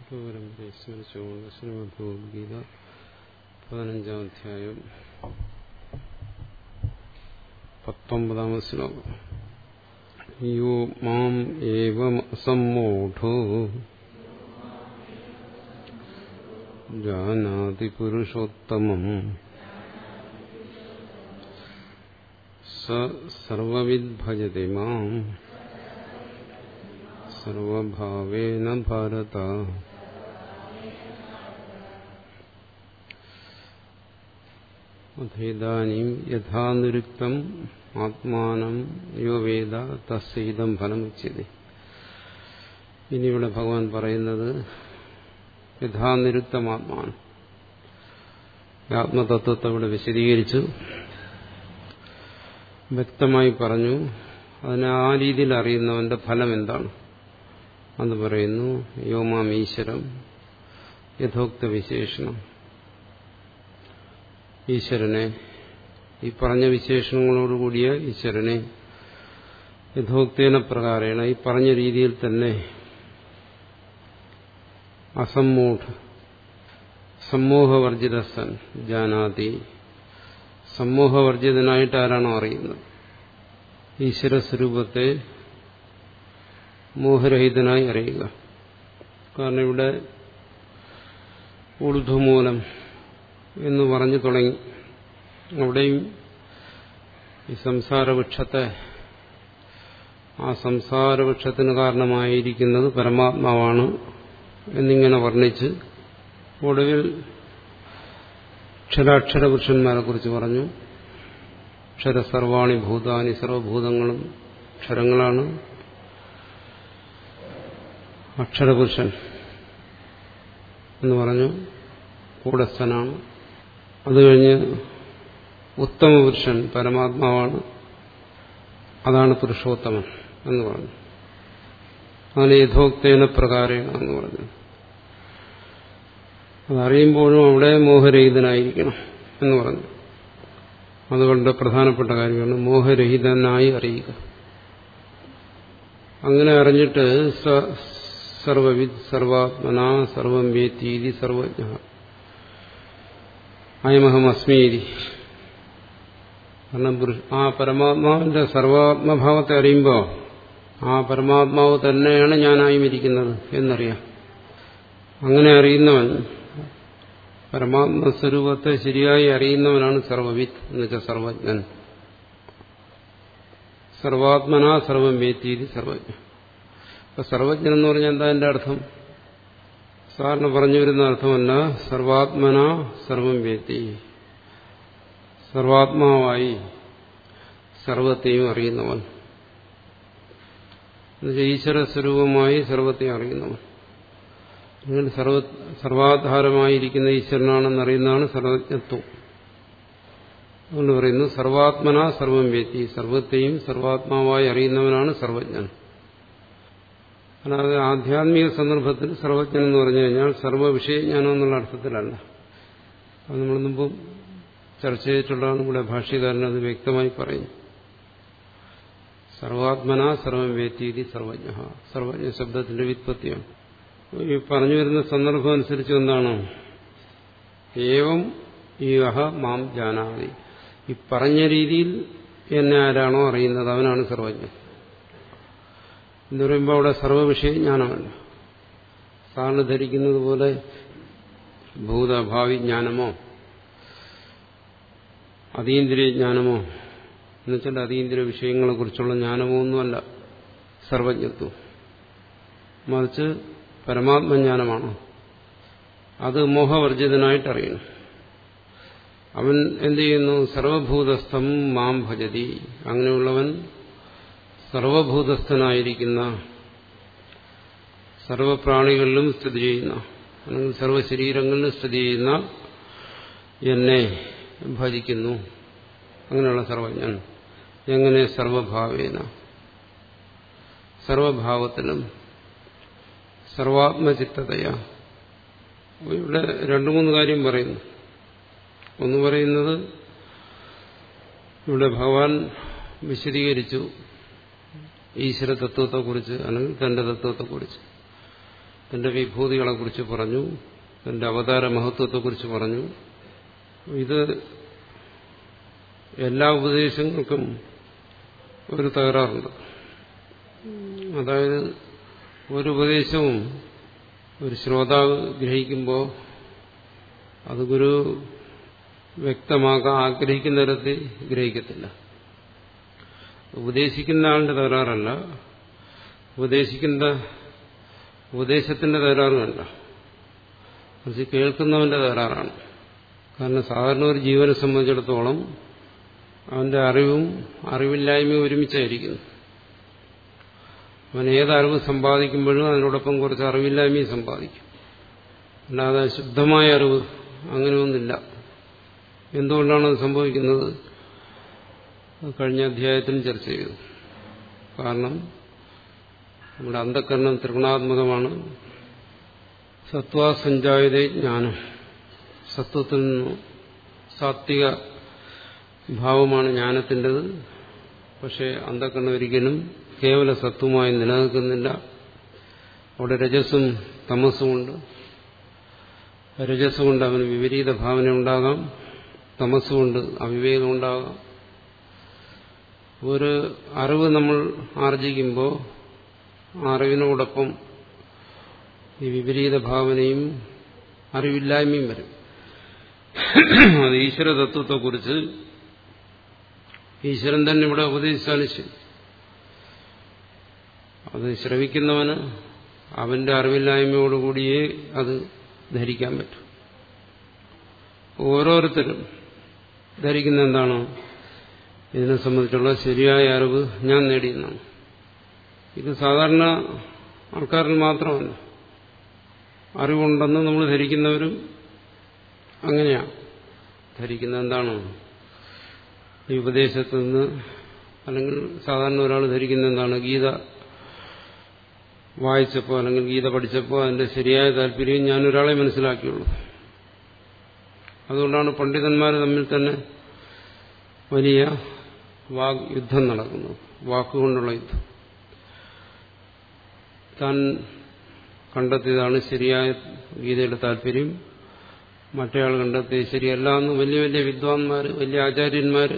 പരമ്പരയെ സ്മരിച്ചുകൊണ്ട് ശ്രീമദ് ഭഗവത്ഗീത പതിനഞ്ചാം അധ്യായം പത്തൊമ്പതാമത് ശ്ലോകം യോ മാം ഏവം അസമ്മൂഢോ ജാനാതി പുരുഷോത്തമം സ സർവവിദ് ഭജതി മാം സർവഭാവേന ഭാരത അഥേദാനീം യഥാനിരുക്തം ആത്മാനം യോ വേദ തസ്സീതം ഫലമുച്യത ഇനി ഇവിടെ ഭഗവാൻ പറയുന്നത് യഥാനിരുക്തം ആത്മാനം ആത്മതത്വത്തെ ഇവിടെ വിശദീകരിച്ചു വ്യക്തമായി പറഞ്ഞു അതിനെ ആ രീതിയിൽ അറിയുന്നവന്റെ ഫലം എന്താണ് അത് പറയുന്നു യോമാം ഈശ്വരം യഥോക്ത വിശേഷണം ഈശ്വരനെ ഈ പറഞ്ഞ വിശേഷണങ്ങളോടുകൂടിയ ഈശ്വരനെ യഥോക്തേന പ്രകാരേണ ഈ പറഞ്ഞ രീതിയിൽ തന്നെ അസമ്മൂഢ സമ്മോഹവർജിതസൻ ജാനാതി സമ്മോഹവർജിതനായിട്ട് ആരാണോ അറിയുന്നത് ഈശ്വര സ്വരൂപത്തെ മോഹരഹിതനായി അറിയുക കാരണം ഇവിടെ ഊർധ്വമൂലം എന്ന് പറഞ്ഞു തുടങ്ങി അവിടെയും ഈ സംസാരവൃക്ഷത്തെ ആ സംസാരവൃക്ഷത്തിന് കാരണമായിരിക്കുന്നത് പരമാത്മാവാണ് എന്നിങ്ങനെ വർണ്ണിച്ച് ഒടുവിൽ ക്ഷരാക്ഷര പുരുഷന്മാരെ കുറിച്ച് പറഞ്ഞു അക്ഷര സർവാണി ഭൂതാനി സർവഭൂതങ്ങളും അക്ഷരങ്ങളാണ് അക്ഷരപുരുഷൻ എന്ന് പറഞ്ഞു കൂടസ്ഥനാണ് അത് കഴിഞ്ഞ് ഉത്തമ പുരുഷൻ പരമാത്മാവാണ് അതാണ് പുരുഷോത്തമൻ എന്ന് പറഞ്ഞു അങ്ങനെ യഥോക്തേന പ്രകാരേണ എന്ന് പറഞ്ഞു അതറിയുമ്പോഴും അവിടെ മോഹരഹിതനായിരിക്കണം എന്ന് പറഞ്ഞു അതുകൊണ്ട് പ്രധാനപ്പെട്ട കാര്യമാണ് മോഹരഹിതനായി അറിയുക അങ്ങനെ അറിഞ്ഞിട്ട് സർവവിദ് സർവാത്മന സർവം വേത്തീതി സർവജ്ഞ അയമഹം അസ്മീതി കാരണം ആ പരമാത്മാവിന്റെ സർവാത്മഭാവത്തെ അറിയുമ്പോൾ ആ പരമാത്മാവ് തന്നെയാണ് ഞാനായും ഇരിക്കുന്നത് എന്നറിയാം അങ്ങനെ അറിയുന്നവൻ പരമാത്മസ്വരൂപത്തെ ശരിയായി അറിയുന്നവനാണ് സർവവിത്ത് എന്ന് വെച്ചാൽ സർവജ്ഞൻ സർവാത്മന സർവം വേത്തീതി സർവജ്ഞ അപ്പൊ സർവജ്ഞൻ എന്ന് പറഞ്ഞാൽ എന്താ എന്റെ അർത്ഥം സാറിന് പറഞ്ഞു വരുന്ന അർത്ഥമല്ല സർവാത്മന സർവം വേത്തി സർവാത്മാവായി സർവത്തെയും അറിയുന്നവൻ എന്നുവെച്ചാൽ ഈശ്വര സ്വരൂപമായി സർവത്തെയും അറിയുന്നവൻ അങ്ങനെ സർവ സർവാധാരമായിരിക്കുന്ന ഈശ്വരനാണെന്ന് അറിയുന്നതാണ് സർവജ്ഞത്വം അതുകൊണ്ട് പറയുന്നു സർവാത്മന സർവം വ്യക്തി സർവത്തെയും സർവാത്മാവായി അറിയുന്നവനാണ് സർവജ്ഞൻ അല്ലാതെ ആധ്യാത്മിക സന്ദർഭത്തിൽ സർവജ്ഞൻ എന്ന് പറഞ്ഞു കഴിഞ്ഞാൽ സർവ്വവിഷയജ്ഞാനം എന്നുള്ള അർത്ഥത്തിലല്ല അത് നമ്മൾ മുമ്പ് ചർച്ച ചെയ്തിട്ടുള്ളതാണ് ഇവിടെ ഭാഷ്യകാരൻ അത് വ്യക്തമായി പറയുന്നു സർവാത്മന സർവം വേത്തീതി സർവജ്ഞ സർവജ്ഞ ശബ്ദത്തിന്റെ വ്യുത്പത്തിയാണ് ഈ പറഞ്ഞു വരുന്ന സന്ദർഭം അനുസരിച്ച് എന്താണ് ഏവം ഈ അഹ മാം ജാനാതി ഈ പറഞ്ഞ രീതിയിൽ എന്നെ ആരാണോ അറിയുന്നത് അവനാണ് സർവജ്ഞൻ എന്ന് പറയുമ്പോൾ അവിടെ സർവ്വവിഷയ ജ്ഞാനമല്ല സാറിന് ധരിക്കുന്നത് പോലെ ഭൂതഭാവി ജ്ഞാനമോ അതീന്ദ്രിയ ജ്ഞാനമോ എന്നുവെച്ചാൽ അതീന്ദ്രിയ വിഷയങ്ങളെ കുറിച്ചുള്ള ജ്ഞാനമോ ഒന്നുമല്ല സർവജ്ഞത്വം മറിച്ച് പരമാത്മജ്ഞാനമാണ് അത് മോഹവർജിതനായിട്ട് അറിയണം അവൻ എന്ത് ചെയ്യുന്നു സർവഭൂതസ്ഥം മാം ഭജതി അങ്ങനെയുള്ളവൻ സർവഭൂതസ്ഥനായിരിക്കുന്ന സർവപ്രാണികളിലും സ്ഥിതി ചെയ്യുന്ന അല്ലെങ്കിൽ സർവശരീരങ്ങളിലും സ്ഥിതി ചെയ്യുന്ന എന്നെ ഭജിക്കുന്നു അങ്ങനെയുള്ള സർവജ്ഞൻ എങ്ങനെ സർവഭാവേന സർവഭാവത്തിലും സർവാത്മചിത്തതയാ ഇവിടെ രണ്ടു മൂന്ന് കാര്യം പറയുന്നു ഒന്ന് പറയുന്നത് ഇവിടെ ഭഗവാൻ വിശദീകരിച്ചു ഈശ്വര തത്വത്തെക്കുറിച്ച് അല്ലെങ്കിൽ തന്റെ തത്വത്തെക്കുറിച്ച് തന്റെ വിഭൂതികളെക്കുറിച്ച് പറഞ്ഞു തന്റെ അവതാര മഹത്വത്തെക്കുറിച്ച് പറഞ്ഞു ഇത് എല്ലാ ഉപദേശങ്ങൾക്കും ഒരു തകരാറുണ്ട് അതായത് ഒരു ഉപദേശവും ഒരു ശ്രോതാവ് ഗ്രഹിക്കുമ്പോൾ അത് ഗുരു വ്യക്തമാക്കാൻ ആഗ്രഹിക്കുന്ന തരത്തിൽ ഗ്രഹിക്കത്തില്ല ഉപദേശിക്കുന്ന ആളുടെ തകരാറല്ല ഉപദേശിക്കുന്ന ഉപദേശത്തിന്റെ തകരാറുമല്ല അത് കേൾക്കുന്നവന്റെ തകരാറാണ് കാരണം സാധാരണ ഒരു ജീവനെ സംബന്ധിച്ചിടത്തോളം അവന്റെ അറിവും അറിവില്ലായ്മയും ഒരുമിച്ചായിരിക്കുന്നു അവൻ ഏത് അറിവ് സമ്പാദിക്കുമ്പോഴും അതിനോടൊപ്പം കുറച്ച് അറിവില്ലായ്മയും സമ്പാദിക്കും അല്ലാതെ ശുദ്ധമായ അറിവ് അങ്ങനെയൊന്നുമില്ല എന്തുകൊണ്ടാണ് അത് സംഭവിക്കുന്നത് കഴിഞ്ഞ അധ്യായത്തിലും ചർച്ച ചെയ്തു കാരണം നമ്മുടെ അന്ധക്കരണം ത്രിഗുണാത്മകമാണ് സത്വാസഞ്ചായത ജ്ഞാനം സത്വത്തിൽ നിന്ന് സാത്വിക ഭാവമാണ് ജ്ഞാനത്തിൻ്റെത് പക്ഷേ അന്ധക്കരണം ഒരിക്കലും കേവല സത്വമായി നിലനിൽക്കുന്നില്ല അവിടെ രജസ്സും തമസ്സുമുണ്ട് രജസ്സുകൊണ്ട് അവന് വിപരീത ഭാവന ഉണ്ടാകാം തമസ്സുകൊണ്ട് അവിവേകം ഉണ്ടാകാം ഒരു അറിവ് നമ്മൾ ആർജിക്കുമ്പോൾ ആ അറിവിനോടൊപ്പം ഈ വിപരീത ഭാവനയും അറിവില്ലായ്മയും വരും അത് ഈശ്വര തത്വത്തെക്കുറിച്ച് ഈശ്വരൻ തന്നെ ഇവിടെ ഉപദേശിച്ചാലും ശരി അത് ശ്രവിക്കുന്നവന് അവന്റെ അറിവില്ലായ്മയോടുകൂടിയേ അത് ധരിക്കാൻ പറ്റും ഓരോരുത്തരും ധരിക്കുന്ന എന്താണ് ഇതിനെ സംബന്ധിച്ചുള്ള ശരിയായ അറിവ് ഞാൻ നേടിയെന്നാണ് ഇത് സാധാരണ ആൾക്കാരിൽ മാത്രമല്ല അറിവുണ്ടെന്ന് നമ്മൾ ധരിക്കുന്നവരും അങ്ങനെയാണ് ധരിക്കുന്ന എന്താണ് ഈ ഉപദേശത്തിൽ നിന്ന് അല്ലെങ്കിൽ സാധാരണ ഒരാൾ ധരിക്കുന്ന എന്താണ് ഗീത വായിച്ചപ്പോൾ അല്ലെങ്കിൽ ഗീത പഠിച്ചപ്പോൾ അതിന്റെ ശരിയായ താല്പര്യം ഞാൻ ഒരാളെ മനസ്സിലാക്കിയുള്ളൂ അതുകൊണ്ടാണ് പണ്ഡിതന്മാർ തമ്മിൽ തന്നെ വലിയ വാഗ് യുദ്ധം നടക്കുന്നത് വാക്കുകൊണ്ടുള്ള യുദ്ധം താൻ കണ്ടെത്തിയതാണ് ശരിയായ ഗീതയുടെ താല്പര്യം മറ്റേയാൾ കണ്ടെത്തിയത് ശരിയല്ല എന്ന് വലിയ വലിയ വിദ്വാൻമാർ വലിയ ആചാര്യന്മാർ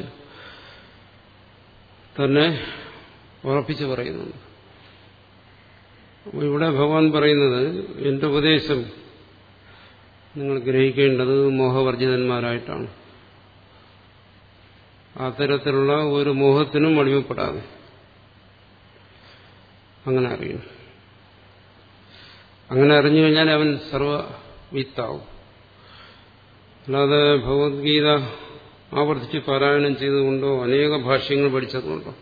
തന്നെ ഉറപ്പിച്ചു പറയുന്നുണ്ട് അപ്പോൾ ഇവിടെ ഭഗവാൻ പറയുന്നത് എന്റെ ഉപദേശം നിങ്ങൾ ഗ്രഹിക്കേണ്ടത് മോഹവർജിതന്മാരായിട്ടാണ് അത്തരത്തിലുള്ള ഒരു മോഹത്തിനും അടിമപ്പെടാതെ അങ്ങനെ അറിയണം അങ്ങനെ അറിഞ്ഞു കഴിഞ്ഞാൽ അവൻ സർവവിത്താവും അല്ലാതെ ഭഗവത്ഗീത ആവർത്തിച്ച് പാരായണം ചെയ്തുകൊണ്ടോ അനേക ഭാഷ്യങ്ങൾ പഠിച്ചതുകൊണ്ടോ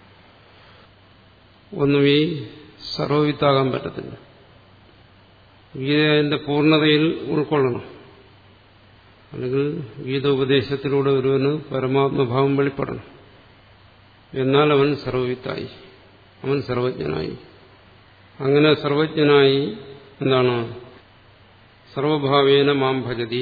ഒന്നും ഈ സർവവിത്താകാൻ പറ്റത്തില്ല ഗീതയുടെ പൂർണ്ണതയിൽ ഉൾക്കൊള്ളണം അല്ലെങ്കിൽ ഗീതോപദേശത്തിലൂടെ ഒരുവന് പരമാത്മഭാവം വെളിപ്പെടണം എന്നാൽ അവൻ സർവവിത്തായി അവൻ സർവജ്ഞനായി അങ്ങനെ സർവജ്ഞനായി എന്താണ് സർവഭാവേന മാം ഭജതി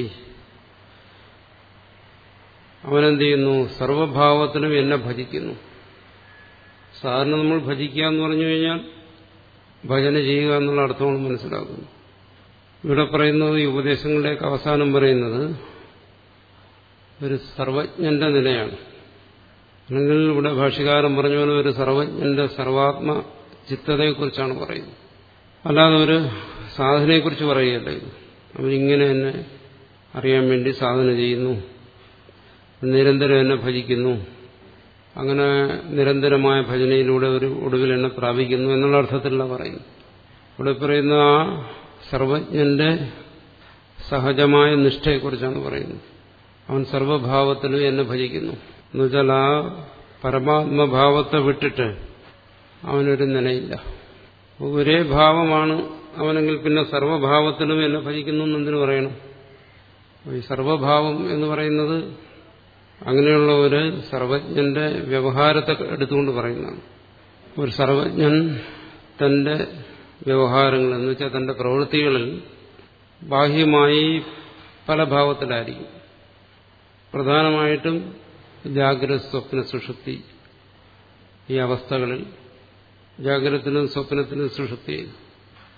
അവനെന്ത് ചെയ്യുന്നു സർവഭാവത്തിലും എന്നെ ഭജിക്കുന്നു സാധാരണ നമ്മൾ ഭജിക്കുക എന്ന് പറഞ്ഞു കഴിഞ്ഞാൽ ഭജന ചെയ്യുക എന്നുള്ള അർത്ഥമാണ് മനസ്സിലാക്കുന്നു ഇവിടെ പറയുന്നത് ഈ ഉപദേശങ്ങളുടെയൊക്കെ അവസാനം പറയുന്നത് ഒരു സർവജ്ഞന്റെ നിലയാണ് അല്ലെങ്കിൽ ഇവിടെ ഭാഷ്യകാരൻ പറഞ്ഞ പോലെ ഒരു സർവജ്ഞന്റെ സർവാത്മ ചിത്തതയെക്കുറിച്ചാണ് പറയുന്നത് അല്ലാതെ ഒരു സാധനയെക്കുറിച്ച് പറയുകയല്ല ഇത് അവരിങ്ങനെ എന്നെ അറിയാൻ വേണ്ടി സാധന ചെയ്യുന്നു നിരന്തരം എന്നെ ഭജിക്കുന്നു അങ്ങനെ നിരന്തരമായ ഭജനയിലൂടെ ഒരു ഒടുവിൽ എന്നെ പ്രാപിക്കുന്നു എന്നുള്ള അർത്ഥത്തിലല്ല പറയുന്നു ഇവിടെ പറയുന്ന ആ സർവജ്ഞന്റെ സഹജമായ നിഷ്ഠയെക്കുറിച്ചാണ് പറയുന്നത് അവൻ സർവഭാവത്തിലും എന്നെ ഭജിക്കുന്നു എന്നുവെച്ചാൽ ആ പരമാത്മഭാവത്തെ വിട്ടിട്ട് അവനൊരു നിലയില്ല ഒരേ ഭാവമാണ് അവനെങ്കിൽ പിന്നെ സർവഭാവത്തിലും എന്നെ ഭജിക്കുന്നു എന്നെന്തിനു പറയണം ഈ സർവഭാവം എന്ന് പറയുന്നത് അങ്ങനെയുള്ള ഒരു സർവജ്ഞന്റെ വ്യവഹാരത്തെ എടുത്തുകൊണ്ട് പറയുന്നതാണ് ഒരു സർവജ്ഞൻ തന്റെ വ്യവഹാരങ്ങൾ എന്ന് വെച്ചാൽ തന്റെ പ്രവൃത്തികളിൽ ബാഹ്യമായി പല ഭാവത്തിലായിരിക്കും പ്രധാനമായിട്ടും ജാഗ്രത സ്വപ്ന സുഷുപ്തി ഈ അവസ്ഥകളിൽ ജാഗ്രതത്തിലും സ്വപ്നത്തിലും സുഷുപ്തി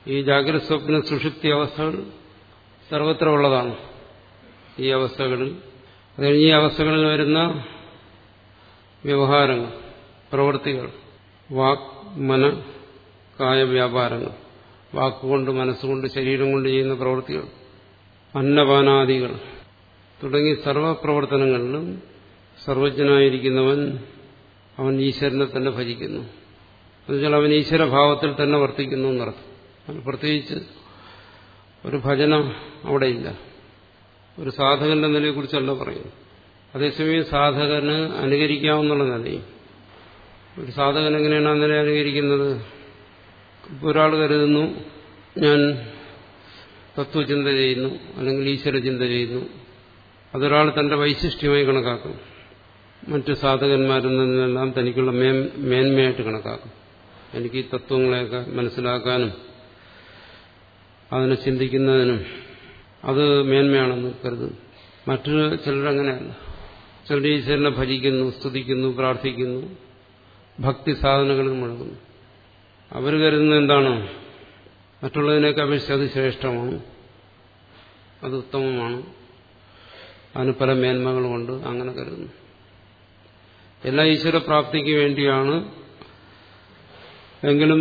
ഈ ജാഗ്രത സ്വപ്ന സുഷുപ്തി അവസ്ഥകൾ സർവത്ര ഉള്ളതാണ് ഈ അവസ്ഥകളിൽ അത് കഴിഞ്ഞ് ഈ അവസ്ഥകളിൽ വരുന്ന വ്യവഹാരങ്ങൾ പ്രവൃത്തികൾ വാക് മന കായ വ്യാപാരങ്ങൾ വാക്കുകൊണ്ട് മനസ്സുകൊണ്ട് ശരീരം കൊണ്ട് ചെയ്യുന്ന പ്രവൃത്തികൾ അന്നപാനാദികൾ തുടങ്ങി സർവപ്രവർത്തനങ്ങളിലും സർവജ്ഞനായിരിക്കുന്നവൻ അവൻ ഈശ്വരനെ തന്നെ ഭജിക്കുന്നു എന്നുവെച്ചാൽ അവൻ ഈശ്വരഭാവത്തിൽ തന്നെ വർത്തിക്കുന്നു എന്നർത്ഥം അത് പ്രത്യേകിച്ച് ഒരു ഭജന അവിടെയില്ല ഒരു സാധകന്റെ നിലയെക്കുറിച്ചല്ല പറയുന്നു അതേസമയം സാധകന് അനുകരിക്കാവുന്നുള്ള നിലയും ഒരു സാധകൻ എങ്ങനെയാണ് ആ നില അനുകരിക്കുന്നത് ഇപ്പോൾ ഒരാൾ കരുതുന്നു ഞാൻ തത്വചിന്ത ചെയ്യുന്നു അല്ലെങ്കിൽ ഈശ്വരചിന്ത ചെയ്യുന്നു അതൊരാൾ തന്റെ വൈശിഷ്ട്യമായി കണക്കാക്കും മറ്റു സാധകന്മാരിൽ നിന്നെല്ലാം തനിക്കുള്ള മേൻ മേന്മയായിട്ട് കണക്കാക്കും എനിക്ക് ഈ തത്വങ്ങളെയൊക്കെ മനസ്സിലാക്കാനും അതിനെ ചിന്തിക്കുന്നതിനും അത് മേന്മയാണെന്ന് കരുതുന്നു മറ്റൊരു ചിലരങ്ങനെയല്ല ചിലർ ഈശ്വരനെ ഭജിക്കുന്നു സ്തുതിക്കുന്നു പ്രാർത്ഥിക്കുന്നു ഭക്തി സാധനങ്ങളിൽ മുഴങ്ങുന്നു അവർ കരുതുന്നത് എന്താണ് മറ്റുള്ളതിനേക്ക് അപേക്ഷിച്ച് അത് ശ്രേഷ്ഠമാണ് അത് ഉത്തമമാണ് അതിന് പല മേന്മകളുമുണ്ട് അങ്ങനെ കരുതുന്നു എല്ലാ ഈശ്വരപ്രാപ്തിക്ക് വേണ്ടിയാണ് എങ്കിലും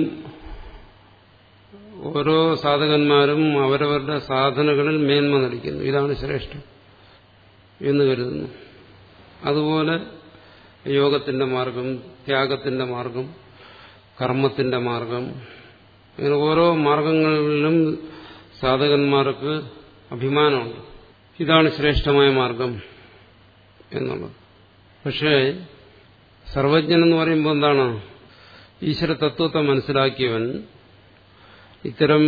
ഓരോ സാധകന്മാരും അവരവരുടെ സാധനകളിൽ മേന്മ നടിക്കുന്നു ഇതാണ് ശ്രേഷ്ഠം എന്ന് കരുതുന്നു അതുപോലെ യോഗത്തിന്റെ മാർഗം ത്യാഗത്തിന്റെ മാർഗം കർമ്മത്തിന്റെ മാർഗം ഇങ്ങനെ ഓരോ മാർഗങ്ങളിലും സാധകന്മാർക്ക് അഭിമാനമുണ്ട് ഇതാണ് ശ്രേഷ്ഠമായ മാർഗം എന്നുള്ളത് പക്ഷേ സർവജ്ഞൻ എന്ന് പറയുമ്പോൾ എന്താണ് ഈശ്വര തത്വത്തെ മനസ്സിലാക്കിയവൻ ഇത്തരം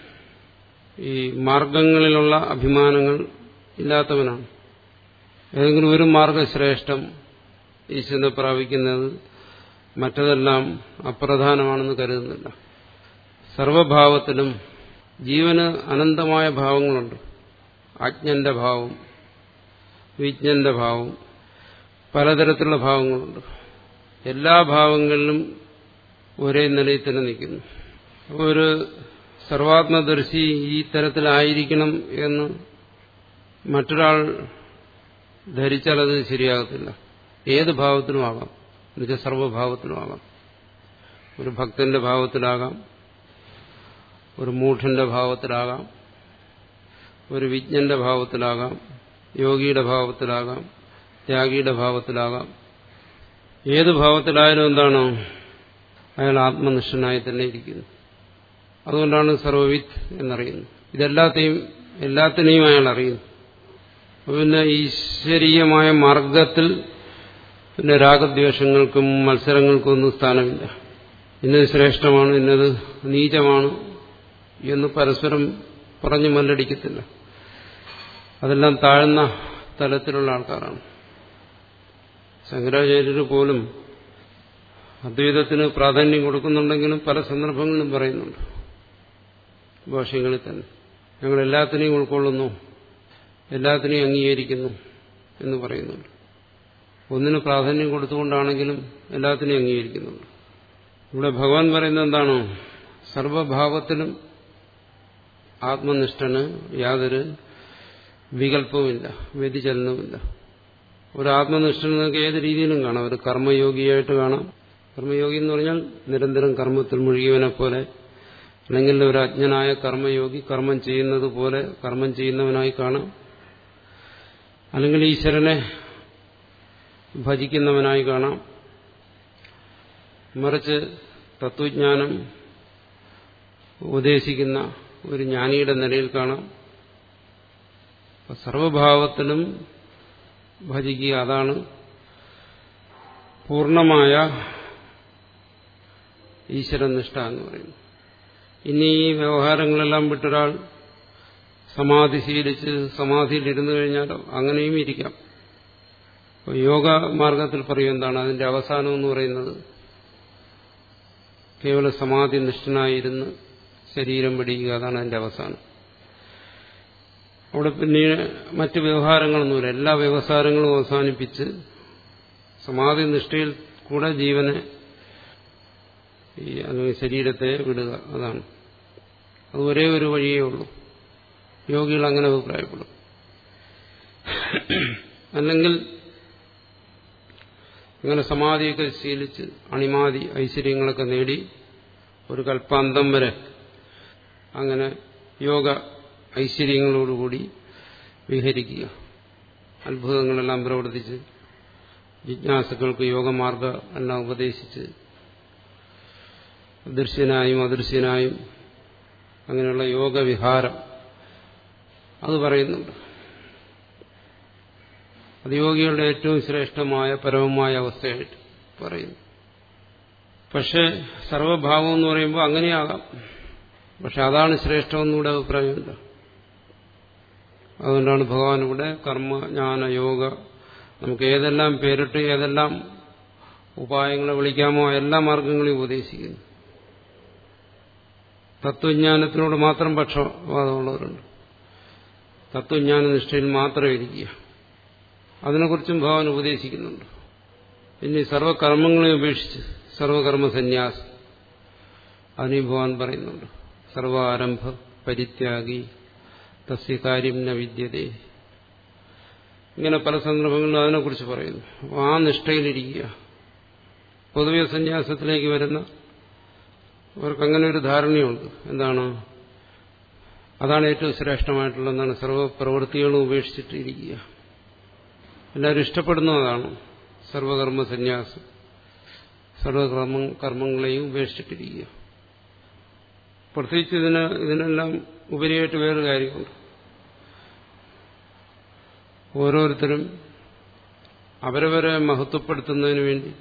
ഈ മാർഗങ്ങളിലുള്ള അഭിമാനങ്ങൾ ഇല്ലാത്തവനാണ് ഏതെങ്കിലും ഒരു മാർഗം ശ്രേഷ്ഠം ഈശ്വരനെ പ്രാപിക്കുന്നത് മറ്റതെല്ലാം അപ്രധാനമാണെന്ന് കരുതുന്നില്ല സർവഭാവത്തിലും ജീവന് അനന്തമായ ഭാവങ്ങളുണ്ട് അജ്ഞന്റെ ഭാവം വിജ്ഞന്റെ ഭാവം പലതരത്തിലുള്ള ഭാവങ്ങളുണ്ട് എല്ലാ ഭാവങ്ങളിലും ഒരേ നിലയിൽ തന്നെ നിൽക്കുന്നു ഒരു സർവാത്മദർശി ഈ തരത്തിലായിരിക്കണം എന്ന് മറ്റൊരാൾ ധരിച്ചാൽ അത് ശരിയാകത്തില്ല ഏത് ഭാവത്തിലും ആകാം എന്നുവെച്ചാൽ സർവഭാവത്തിലും ആകാം ഒരു ഭക്തന്റെ ഭാവത്തിലാകാം ഒരു മൂഢന്റെ ഭാവത്തിലാകാം ഒരു വിജ്ഞന്റെ ഭാവത്തിലാകാം യോഗിയുടെ ഭാവത്തിലാകാം ത്യാഗിയുടെ ഭാവത്തിലാകാം ഏത് ഭാവത്തിലായാലും എന്താണോ അയാൾ ആത്മനിഷ്ഠനായി തന്നെ ഇരിക്കുന്നു അതുകൊണ്ടാണ് സർവവിത്ത് എന്നറിയുന്നത് ഇതെല്ലാത്തെയും എല്ലാത്തിനെയും അയാൾ അറിയുന്നു പിന്നെ ഈശ്വരീയമായ മാർഗത്തിൽ പിന്നെ രാഗദ്വേഷങ്ങൾക്കും മത്സരങ്ങൾക്കും ഒന്നും സ്ഥാനമില്ല ഇന്നത് ശ്രേഷ്ഠമാണ് ഇന്നത് നീചമാണ് എന്ന് പരസ്പരം പറഞ്ഞു മല്ലടിക്കത്തില്ല അതെല്ലാം താഴ്ന്ന തലത്തിലുള്ള ആൾക്കാരാണ് ശങ്കരാചാര്യർ പോലും അദ്വൈതത്തിന് പ്രാധാന്യം കൊടുക്കുന്നുണ്ടെങ്കിലും പല സന്ദർഭങ്ങളിലും പറയുന്നുണ്ട് ഭാഷ്യങ്ങളിൽ തന്നെ ഞങ്ങൾ എല്ലാത്തിനെയും ഉൾക്കൊള്ളുന്നു എല്ലാത്തിനെയും അംഗീകരിക്കുന്നു എന്ന് പറയുന്നുണ്ട് ഒന്നിന് പ്രാധാന്യം കൊടുത്തുകൊണ്ടാണെങ്കിലും എല്ലാത്തിനെയും അംഗീകരിക്കുന്നുണ്ട് ഇവിടെ ഭഗവാൻ പറയുന്നത് എന്താണോ സർവഭാവത്തിലും ആത്മനിഷ്ഠന് യാതൊരു വികല്പവുമില്ല വ്യതിചലനവുമില്ല ഒരു ആത്മനിഷ്ഠൻ നിങ്ങൾക്ക് ഏത് രീതിയിലും കാണാം ഒരു കർമ്മയോഗിയായിട്ട് കാണാം കർമ്മയോഗി എന്ന് പറഞ്ഞാൽ നിരന്തരം കർമ്മത്തിൽ മുഴുകിയവനെ പോലെ അല്ലെങ്കിൽ ഒരു അജ്ഞനായ കർമ്മയോഗി കർമ്മം ചെയ്യുന്നത് പോലെ കർമ്മം ചെയ്യുന്നവനായി കാണാം അല്ലെങ്കിൽ ഈശ്വരനെ ഭജിക്കുന്നവനായി കാണാം മറിച്ച് തത്വജ്ഞാനം ഉപദേശിക്കുന്ന ഒരു ജ്ഞാനിയുടെ നിലയിൽ കാണാം സർവഭാവത്തിലും ഭജിക്കുക അതാണ് പൂർണമായ ഈശ്വരനിഷ്ഠ എന്ന് പറയുന്നു ഇനി ഈ വ്യവഹാരങ്ങളെല്ലാം വിട്ടൊരാൾ സമാധി ശീലിച്ച് സമാധിയിലിരുന്നു കഴിഞ്ഞാലോ അങ്ങനെയും ഇരിക്കാം യോഗ മാർഗത്തിൽ പറയും എന്താണ് അതിന്റെ അവസാനം എന്ന് പറയുന്നത് കേവല സമാധി നിഷ്ഠനായിരുന്ന് ശരീരം പിടിക്കുക അതാണ് അതിന്റെ അവസാനം അവിടെ പിന്നെ മറ്റ് വ്യവഹാരങ്ങളൊന്നുമില്ല എല്ലാ വ്യവഹാരങ്ങളും അവസാനിപ്പിച്ച് സമാധി നിഷ്ഠയിൽ കൂടെ ജീവനെ ഈ അല്ലെങ്കിൽ ശരീരത്തെ വിടുക അതാണ് അത് ഒരേ ഒരു വഴിയേ ഉള്ളൂ യോഗികൾ അങ്ങനെ അഭിപ്രായപ്പെടും അല്ലെങ്കിൽ ഇങ്ങനെ സമാധിയൊക്കെ ശീലിച്ച് അണിമാതി ഐശ്വര്യങ്ങളൊക്കെ നേടി ഒരു കൽപ്പാന്തം വരെ അങ്ങനെ യോഗ ഐശ്വര്യങ്ങളോടുകൂടി വിഹരിക്കുക അത്ഭുതങ്ങളെല്ലാം പ്രവർത്തിച്ച് ജിജ്ഞാസുക്കൾക്ക് യോഗമാർഗം എല്ലാം ഉപദേശിച്ച് ദൃശ്യനായും അദൃശ്യനായും അങ്ങനെയുള്ള യോഗവിഹാരം അത് പറയുന്നുണ്ട് അത് യോഗികളുടെ ഏറ്റവും ശ്രേഷ്ഠമായ പരമമായ അവസ്ഥയായിട്ട് പറയുന്നു പക്ഷെ സർവഭാവം എന്ന് പറയുമ്പോൾ അങ്ങനെയാകാം പക്ഷെ അതാണ് ശ്രേഷ്ഠമെന്നൂടെ അഭിപ്രായമില്ല അതുകൊണ്ടാണ് ഭഗവാൻ ഇവിടെ കർമ്മ ജ്ഞാന യോഗ നമുക്ക് ഏതെല്ലാം പേരിട്ട് ഏതെല്ലാം ഉപായങ്ങളെ വിളിക്കാമോ എല്ലാ മാർഗങ്ങളെയും ഉപദേശിക്കുന്നു തത്വജ്ഞാനത്തിനോട് മാത്രം പക്ഷപാതമുള്ളവരുണ്ട് തത്വജ്ഞാന നിഷ്ഠയിൽ മാത്രം ഇരിക്കുക അതിനെക്കുറിച്ചും ഭഗവാൻ ഉപദേശിക്കുന്നുണ്ട് ഇനി സർവകർമ്മങ്ങളെ ഉപേക്ഷിച്ച് സർവകർമ്മ സന്യാസം അതിനെയും ഭഗവാൻ പറയുന്നുണ്ട് സർവാരംഭ പരിത്യാഗി തസ്യ കാര്യം ന വിദ്യതേ ഇങ്ങനെ പല സന്ദർഭങ്ങളിലും അതിനെക്കുറിച്ച് പറയുന്നു ആ നിഷ്ഠയിലിരിക്കുക പൊതുവെ സന്യാസത്തിലേക്ക് വരുന്ന അവർക്ക് അങ്ങനെ ഒരു ധാരണയുണ്ട് എന്താണ് അതാണ് ഏറ്റവും ശ്രേഷ്ഠമായിട്ടുള്ള എന്താണ് സർവ്വപ്രവൃത്തികളും ഉപേക്ഷിച്ചിട്ടിരിക്കുക എല്ലാവരും ഇഷ്ടപ്പെടുന്നു അതാണ് സർവകർമ്മ സന്യാസം സർവകർമ്മ കർമ്മങ്ങളെയും ഉപേക്ഷിച്ചിട്ടിരിക്കുക പ്രത്യേകിച്ച് ഇതിന് ഇതിനെല്ലാം ഉപരിയായിട്ട് വേറൊരു കാര്യമുണ്ട് ഓരോരുത്തരും അവരവരെ മഹത്വപ്പെടുത്തുന്നതിന് വേണ്ടി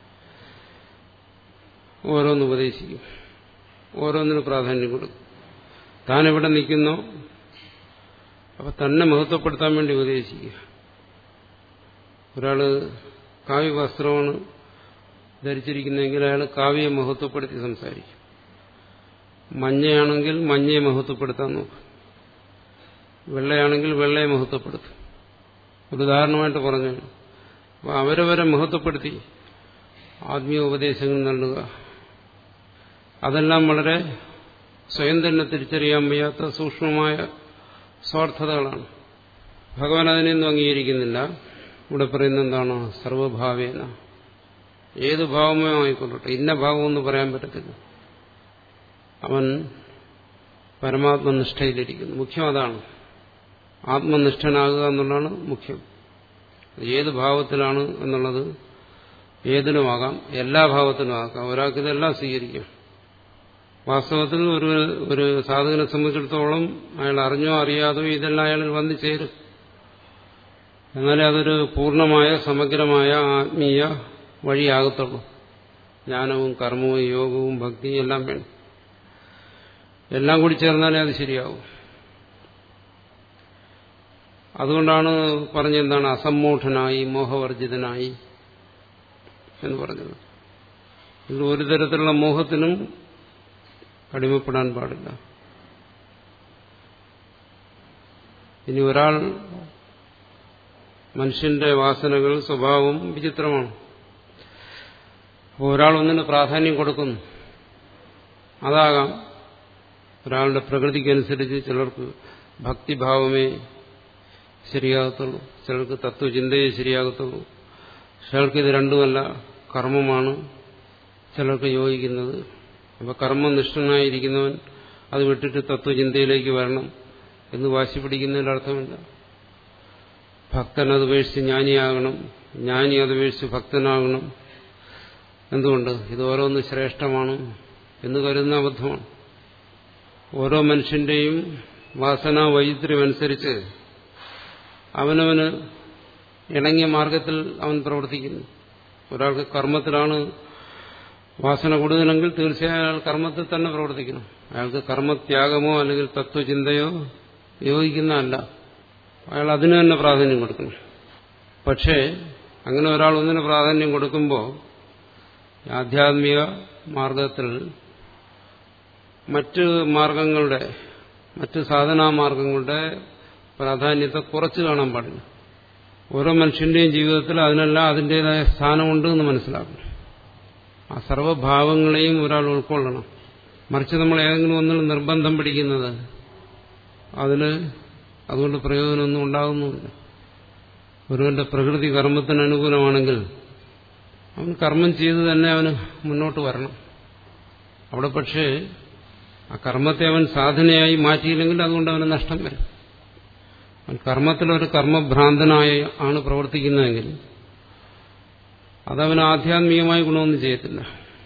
ഓരോന്ന് ഉപദേശിക്കും ഓരോന്നിന് പ്രാധാന്യം കൊടുക്കും താൻ എവിടെ നിൽക്കുന്നോ അപ്പൊ തന്നെ മഹത്വപ്പെടുത്താൻ വേണ്ടി ഉപദേശിക്കുക ഒരാള് കാവ്യ വസ്ത്രമാണ് ധരിച്ചിരിക്കുന്നതെങ്കിൽ അയാൾ കാവ്യെ മഹത്വപ്പെടുത്തി സംസാരിക്കും മഞ്ഞയാണെങ്കിൽ മഞ്ഞയെ മഹത്വപ്പെടുത്താൻ നോക്കും വെള്ളയാണെങ്കിൽ വെള്ളയെ മഹത്വപ്പെടുത്തും ഒരു ഉദാഹരണമായിട്ട് പറഞ്ഞു അപ്പോൾ അവരവരെ മഹത്വപ്പെടുത്തി ആത്മീയ ഉപദേശങ്ങൾ നൽകുക അതെല്ലാം വളരെ സ്വയം തന്നെ തിരിച്ചറിയാൻ വയ്യാത്ത സൂക്ഷ്മമായ സ്വാർത്ഥതകളാണ് ഭഗവാൻ അതിനെയൊന്നും അംഗീകരിക്കുന്നില്ല ഇവിടെ പറയുന്ന എന്താണ് സർവഭാവേന ഏത് ഭാവമോ ആയിക്കൊള്ളട്ടെ ഇന്ന ഭാവമൊന്നും പറയാൻ പറ്റത്തില്ല അവൻ പരമാത്മനിഷ്ഠയിലിരിക്കുന്നു മുഖ്യം അതാണ് ആത്മനിഷ്ഠനാകുക എന്നുള്ളതാണ് മുഖ്യം ഏത് ഭാവത്തിലാണ് എന്നുള്ളത് ഏതിനുമാകാം എല്ലാ ഭാവത്തിനും ആക്കാം ഒരാൾക്ക് ഇതെല്ലാം സ്വീകരിക്കാം വാസ്തവത്തിൽ ഒരു ഒരു സാധകനെ സംബന്ധിച്ചിടത്തോളം അയാൾ അറിഞ്ഞോ അറിയാതോ ഇതെല്ലാം അയാളിൽ വന്നു ചേരും എന്നാലേ അതൊരു പൂർണ്ണമായ സമഗ്രമായ ആത്മീയ വഴിയാകത്തുള്ളൂ ജ്ഞാനവും കർമ്മവും യോഗവും ഭക്തിയും എല്ലാം വേണം എല്ലാം കൂടി ചേർന്നാലേ അത് ശരിയാവും അതുകൊണ്ടാണ് പറഞ്ഞെന്താണ് അസമ്മൂഢനായി മോഹവർജിതനായി എന്ന് പറഞ്ഞത് ഇതിൽ ഒരു തരത്തിലുള്ള മോഹത്തിനും അടിമപ്പെടാൻ പാടില്ല ഇനി ഒരാൾ മനുഷ്യന്റെ വാസനകൾ സ്വഭാവം വിചിത്രമാണ് അപ്പോൾ ഒരാൾ ഒന്നിന് പ്രാധാന്യം കൊടുക്കുന്നു അതാകാം ഒരാളുടെ പ്രകൃതിക്കനുസരിച്ച് ചിലർക്ക് ഭക്തിഭാവമേ ശരിയാകത്തുള്ളൂ ചിലർക്ക് തത്വചിന്തയെ ശരിയാകത്തുള്ളൂ ചിലർക്ക് ഇത് രണ്ടുമല്ല കർമ്മമാണ് ചിലർക്ക് യോജിക്കുന്നത് അപ്പോൾ കർമ്മനിഷ്ഠനായിരിക്കുന്നവൻ അത് വിട്ടിട്ട് തത്വചിന്തയിലേക്ക് വരണം എന്ന് വാശി പിടിക്കുന്നതിൽ അർത്ഥമില്ല ഭക്തൻ അത് ഉപേക്ഷിച്ച് ജ്ഞാനിയാകണം ജ്ഞാനി അത് ഉപേക്ഷിച്ച് ഭക്തനാകണം എന്തുകൊണ്ട് ഇത് ഓരോന്ന് ശ്രേഷ്ഠമാണ് എന്ന് കരുതുന്ന അബദ്ധമാണ് ഓരോ മനുഷ്യന്റെയും വാസന വൈദ്യം അനുസരിച്ച് അവനവന് ഇണങ്ങിയ മാർഗത്തിൽ അവൻ പ്രവർത്തിക്കുന്നു ഒരാൾക്ക് കർമ്മത്തിലാണ് വാസന കൂടുതലെങ്കിൽ തീർച്ചയായും അയാൾ കർമ്മത്തിൽ തന്നെ പ്രവർത്തിക്കണം അയാൾക്ക് കർമ്മത്യാഗമോ അല്ലെങ്കിൽ തത്വചിന്തയോ യോജിക്കുന്നതല്ല അയാൾ അതിന് തന്നെ പ്രാധാന്യം കൊടുക്കണം പക്ഷേ അങ്ങനെ ഒരാൾ ഒന്നിന് പ്രാധാന്യം കൊടുക്കുമ്പോൾ ആധ്യാത്മിക മാർഗത്തിൽ മറ്റ് മാർഗങ്ങളുടെ മറ്റ് സാധനാമാർഗങ്ങളുടെ പ്രാധാന്യത്തെ കുറച്ച് കാണാൻ പാടില്ല ഓരോ മനുഷ്യന്റെയും ജീവിതത്തിൽ അതിനെല്ലാം അതിൻ്റെതായ സ്ഥാനമുണ്ട് എന്ന് മനസ്സിലാക്കണം ആ സർവഭാവങ്ങളെയും ഒരാൾ ഉൾക്കൊള്ളണം മറിച്ച് നമ്മൾ ഏതെങ്കിലും ഒന്നിൽ നിർബന്ധം പിടിക്കുന്നത് അതിന് അതുകൊണ്ട് പ്രയോജനമൊന്നും ഉണ്ടാകുന്നുമില്ല ഒരുവന്റെ പ്രകൃതി കർമ്മത്തിന് അനുകൂലമാണെങ്കിൽ അവൻ കർമ്മം ചെയ്ത് തന്നെ അവന് മുന്നോട്ട് വരണം അവിടെ പക്ഷേ ആ കർമ്മത്തെ അവൻ സാധനയായി മാറ്റിയില്ലെങ്കിൽ അതുകൊണ്ട് അവന് നഷ്ടം വരും അവൻ കർമ്മത്തിലൊരു കർമ്മഭ്രാന്തനായി ആണ് പ്രവർത്തിക്കുന്നതെങ്കിൽ അതവന് ആധ്യാത്മികമായ ഗുണമൊന്നും ചെയ്യത്തില്ല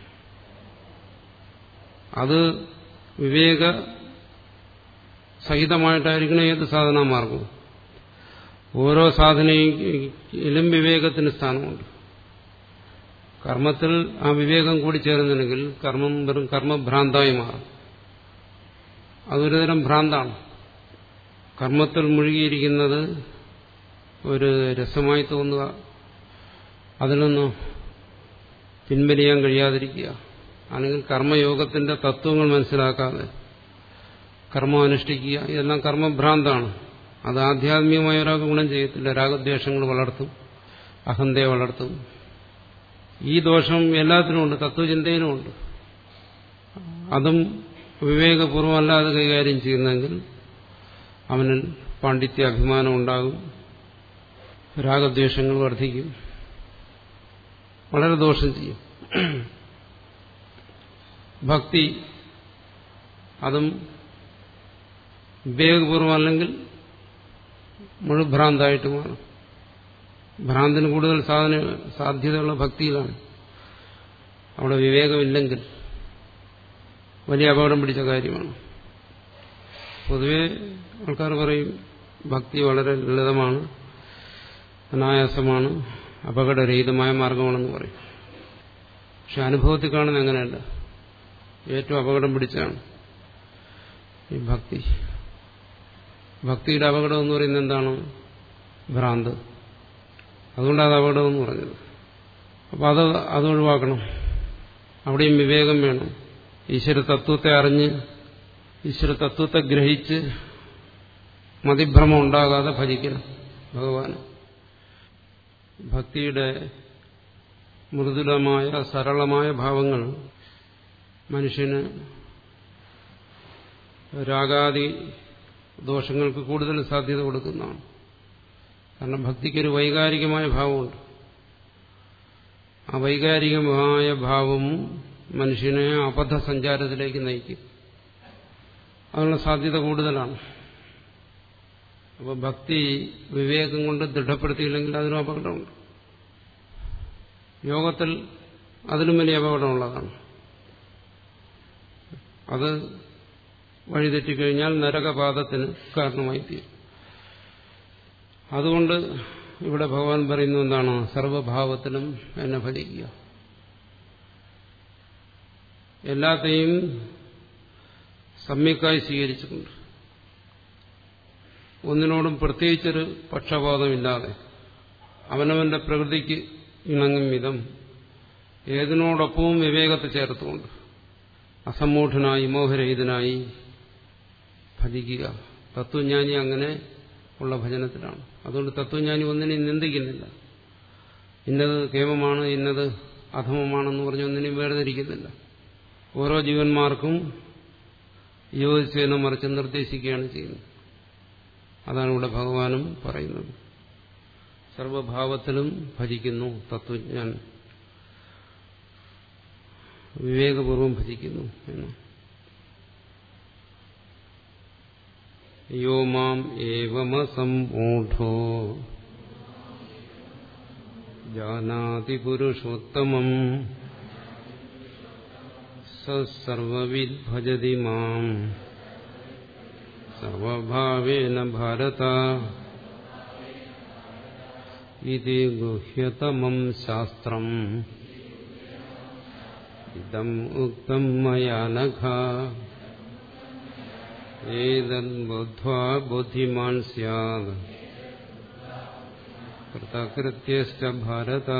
അത് വിവേക സഹിതമായിട്ടായിരിക്കണം ഏത് സാധനാമാർഗവും ഓരോ സാധനയിലും വിവേകത്തിന് സ്ഥാനമുണ്ട് കർമ്മത്തിൽ ആ വിവേകം കൂടി ചേർന്നില്ലെങ്കിൽ കർമ്മം വെറും കർമ്മഭ്രാന്തായി മാറും അതൊരു തരം ഭ്രാന്താണ് കർമ്മത്തിൽ മുഴുകിയിരിക്കുന്നത് ഒരു രസമായി തോന്നുക അതിൽ നിന്ന് പിൻവലിയാൻ കഴിയാതിരിക്കുക അല്ലെങ്കിൽ കർമ്മയോഗത്തിന്റെ തത്വങ്ങൾ മനസ്സിലാക്കാതെ കർമ്മം അനുഷ്ഠിക്കുക ഇതെല്ലാം കർമ്മഭ്രാന്താണ് അത് ആധ്യാത്മികമായ ഒരാൾക്ക് ഗുണം ചെയ്യത്തില്ല രാഗദ്വേഷങ്ങൾ വളർത്തും അഹന്തയെ വളർത്തും ഈ ദോഷം എല്ലാത്തിനുമുണ്ട് തത്വചിന്തയിലുമുണ്ട് അതും വിവേകപൂർവ്വം അല്ലാതെ കൈകാര്യം ചെയ്യുന്നെങ്കിൽ അവനിൽ പാണ്ഡിത്യ അഭിമാനം ഉണ്ടാകും രാഗദ്വേഷങ്ങൾ വർദ്ധിക്കും വളരെ ദോഷം ചെയ്യും ഭക്തി അതും വിവേകപൂർവം അല്ലെങ്കിൽ മുഴുഭ്രാന്തായിട്ട് മാറും ഭ്രാന്തിന് കൂടുതൽ സാധന സാധ്യതയുള്ള ഭക്തിയിലാണ് അവിടെ വിവേകമില്ലെങ്കിൽ വലിയ അപകടം പിടിച്ച കാര്യമാണ് പൊതുവെ ആൾക്കാർ പറയും ഭക്തി വളരെ ലളിതമാണ് അനായാസമാണ് അപകടരഹിതമായ മാർഗമാണെന്ന് പറയും പക്ഷെ അനുഭവത്തിൽ കാണുന്ന അങ്ങനെയല്ല ഏറ്റവും അപകടം പിടിച്ചാണ് ഈ ഭക്തി ഭക്തിയുടെ അപകടം എന്ന് പറയുന്നത് എന്താണ് ഭ്രാന്ത് അതുകൊണ്ടാണ് അപകടം എന്ന് പറഞ്ഞത് അപ്പം അത് അത് ഒഴിവാക്കണം അവിടെയും വിവേകം വേണം ഈശ്വര തത്വത്തെ അറിഞ്ഞ് ഈശ്വര തത്വത്തെ ഗ്രഹിച്ച് മതിഭ്രമം ഉണ്ടാകാതെ ഭജിക്കണം ഭഗവാൻ ഭക്തിയുടെ മൃദുലമായ സരളമായ ഭാവങ്ങൾ മനുഷ്യന് രാഗാദി ദോഷങ്ങൾക്ക് കൂടുതൽ സാധ്യത കൊടുക്കുന്നതാണ് കാരണം ഭക്തിക്കൊരു വൈകാരികമായ ഭാവമുണ്ട് ആ വൈകാരികമായ ഭാവം മനുഷ്യനെ അബദ്ധസഞ്ചാരത്തിലേക്ക് നയിക്കും അതിനുള്ള സാധ്യത കൂടുതലാണ് അപ്പോൾ ഭക്തി വിവേകം കൊണ്ട് ദൃഢപ്പെടുത്തിയില്ലെങ്കിൽ അതിനും അപകടമുണ്ട് യോഗത്തിൽ അതിലും വലിയ അപകടമുള്ളതാണ് അത് വഴിതെറ്റിക്കഴിഞ്ഞാൽ നരകപാതത്തിന് കാരണമായി തീരും അതുകൊണ്ട് ഇവിടെ ഭഗവാൻ പറയുന്നത് എന്താണ് സർവഭാവത്തിലും എന്നെ ഭജിക്കുക എല്ലാത്തെയും സമ്യക്കായി സ്വീകരിച്ചിട്ടുണ്ട് ഒന്നിനോടും പ്രത്യേകിച്ചൊരു പക്ഷപാതമില്ലാതെ അവനവന്റെ പ്രകൃതിക്ക് ഇണങ്ങും വിധം ഏതിനോടൊപ്പവും വിവേകത്തെ ചേർത്തുകൊണ്ട് അസമ്മൂഢനായി മോഹരഹിതനായി ഭജിക്കുക തത്വജ്ഞാനി അങ്ങനെ ഉള്ള ഭജനത്തിലാണ് അതുകൊണ്ട് തത്വജ്ഞാനി ഒന്നിനെയും നിന്ദിക്കുന്നില്ല ഇന്നത് കേമമാണ് ഇന്നത് അധമമാണെന്ന് പറഞ്ഞ് ഒന്നിനെയും വേർതിരിക്കുന്നില്ല ഓരോ ജീവന്മാർക്കും യോജിച്ചതിനെ മറിച്ച് നിർദ്ദേശിക്കുകയാണ് ചെയ്യുന്നത് അതാണ് ഇവിടെ ഭഗവാനും പറയുന്നത് സർവഭാവത്തിലും ഭജിക്കുന്നു തത്വജ്ഞാൻ വിവേകപൂർവം ഭജിക്കുന്നു എന്ന് യോ മാം ഏവമസംമൂഢോ ജാനാതി പുരുഷോത്തമം സർവവിദ് ഭജതി മാം സർവഭാവേന ഭാരത ഇത് ഗുഹ്യതമം ശാസ്ത്രം ഇതം ഉക്തം മയാ നഘ ഏതദ്ബുദ്ധ്വാ ബുദ്ധിമാൻ സ്യാത് കൃതകൃത്യശ്ച ഭാരത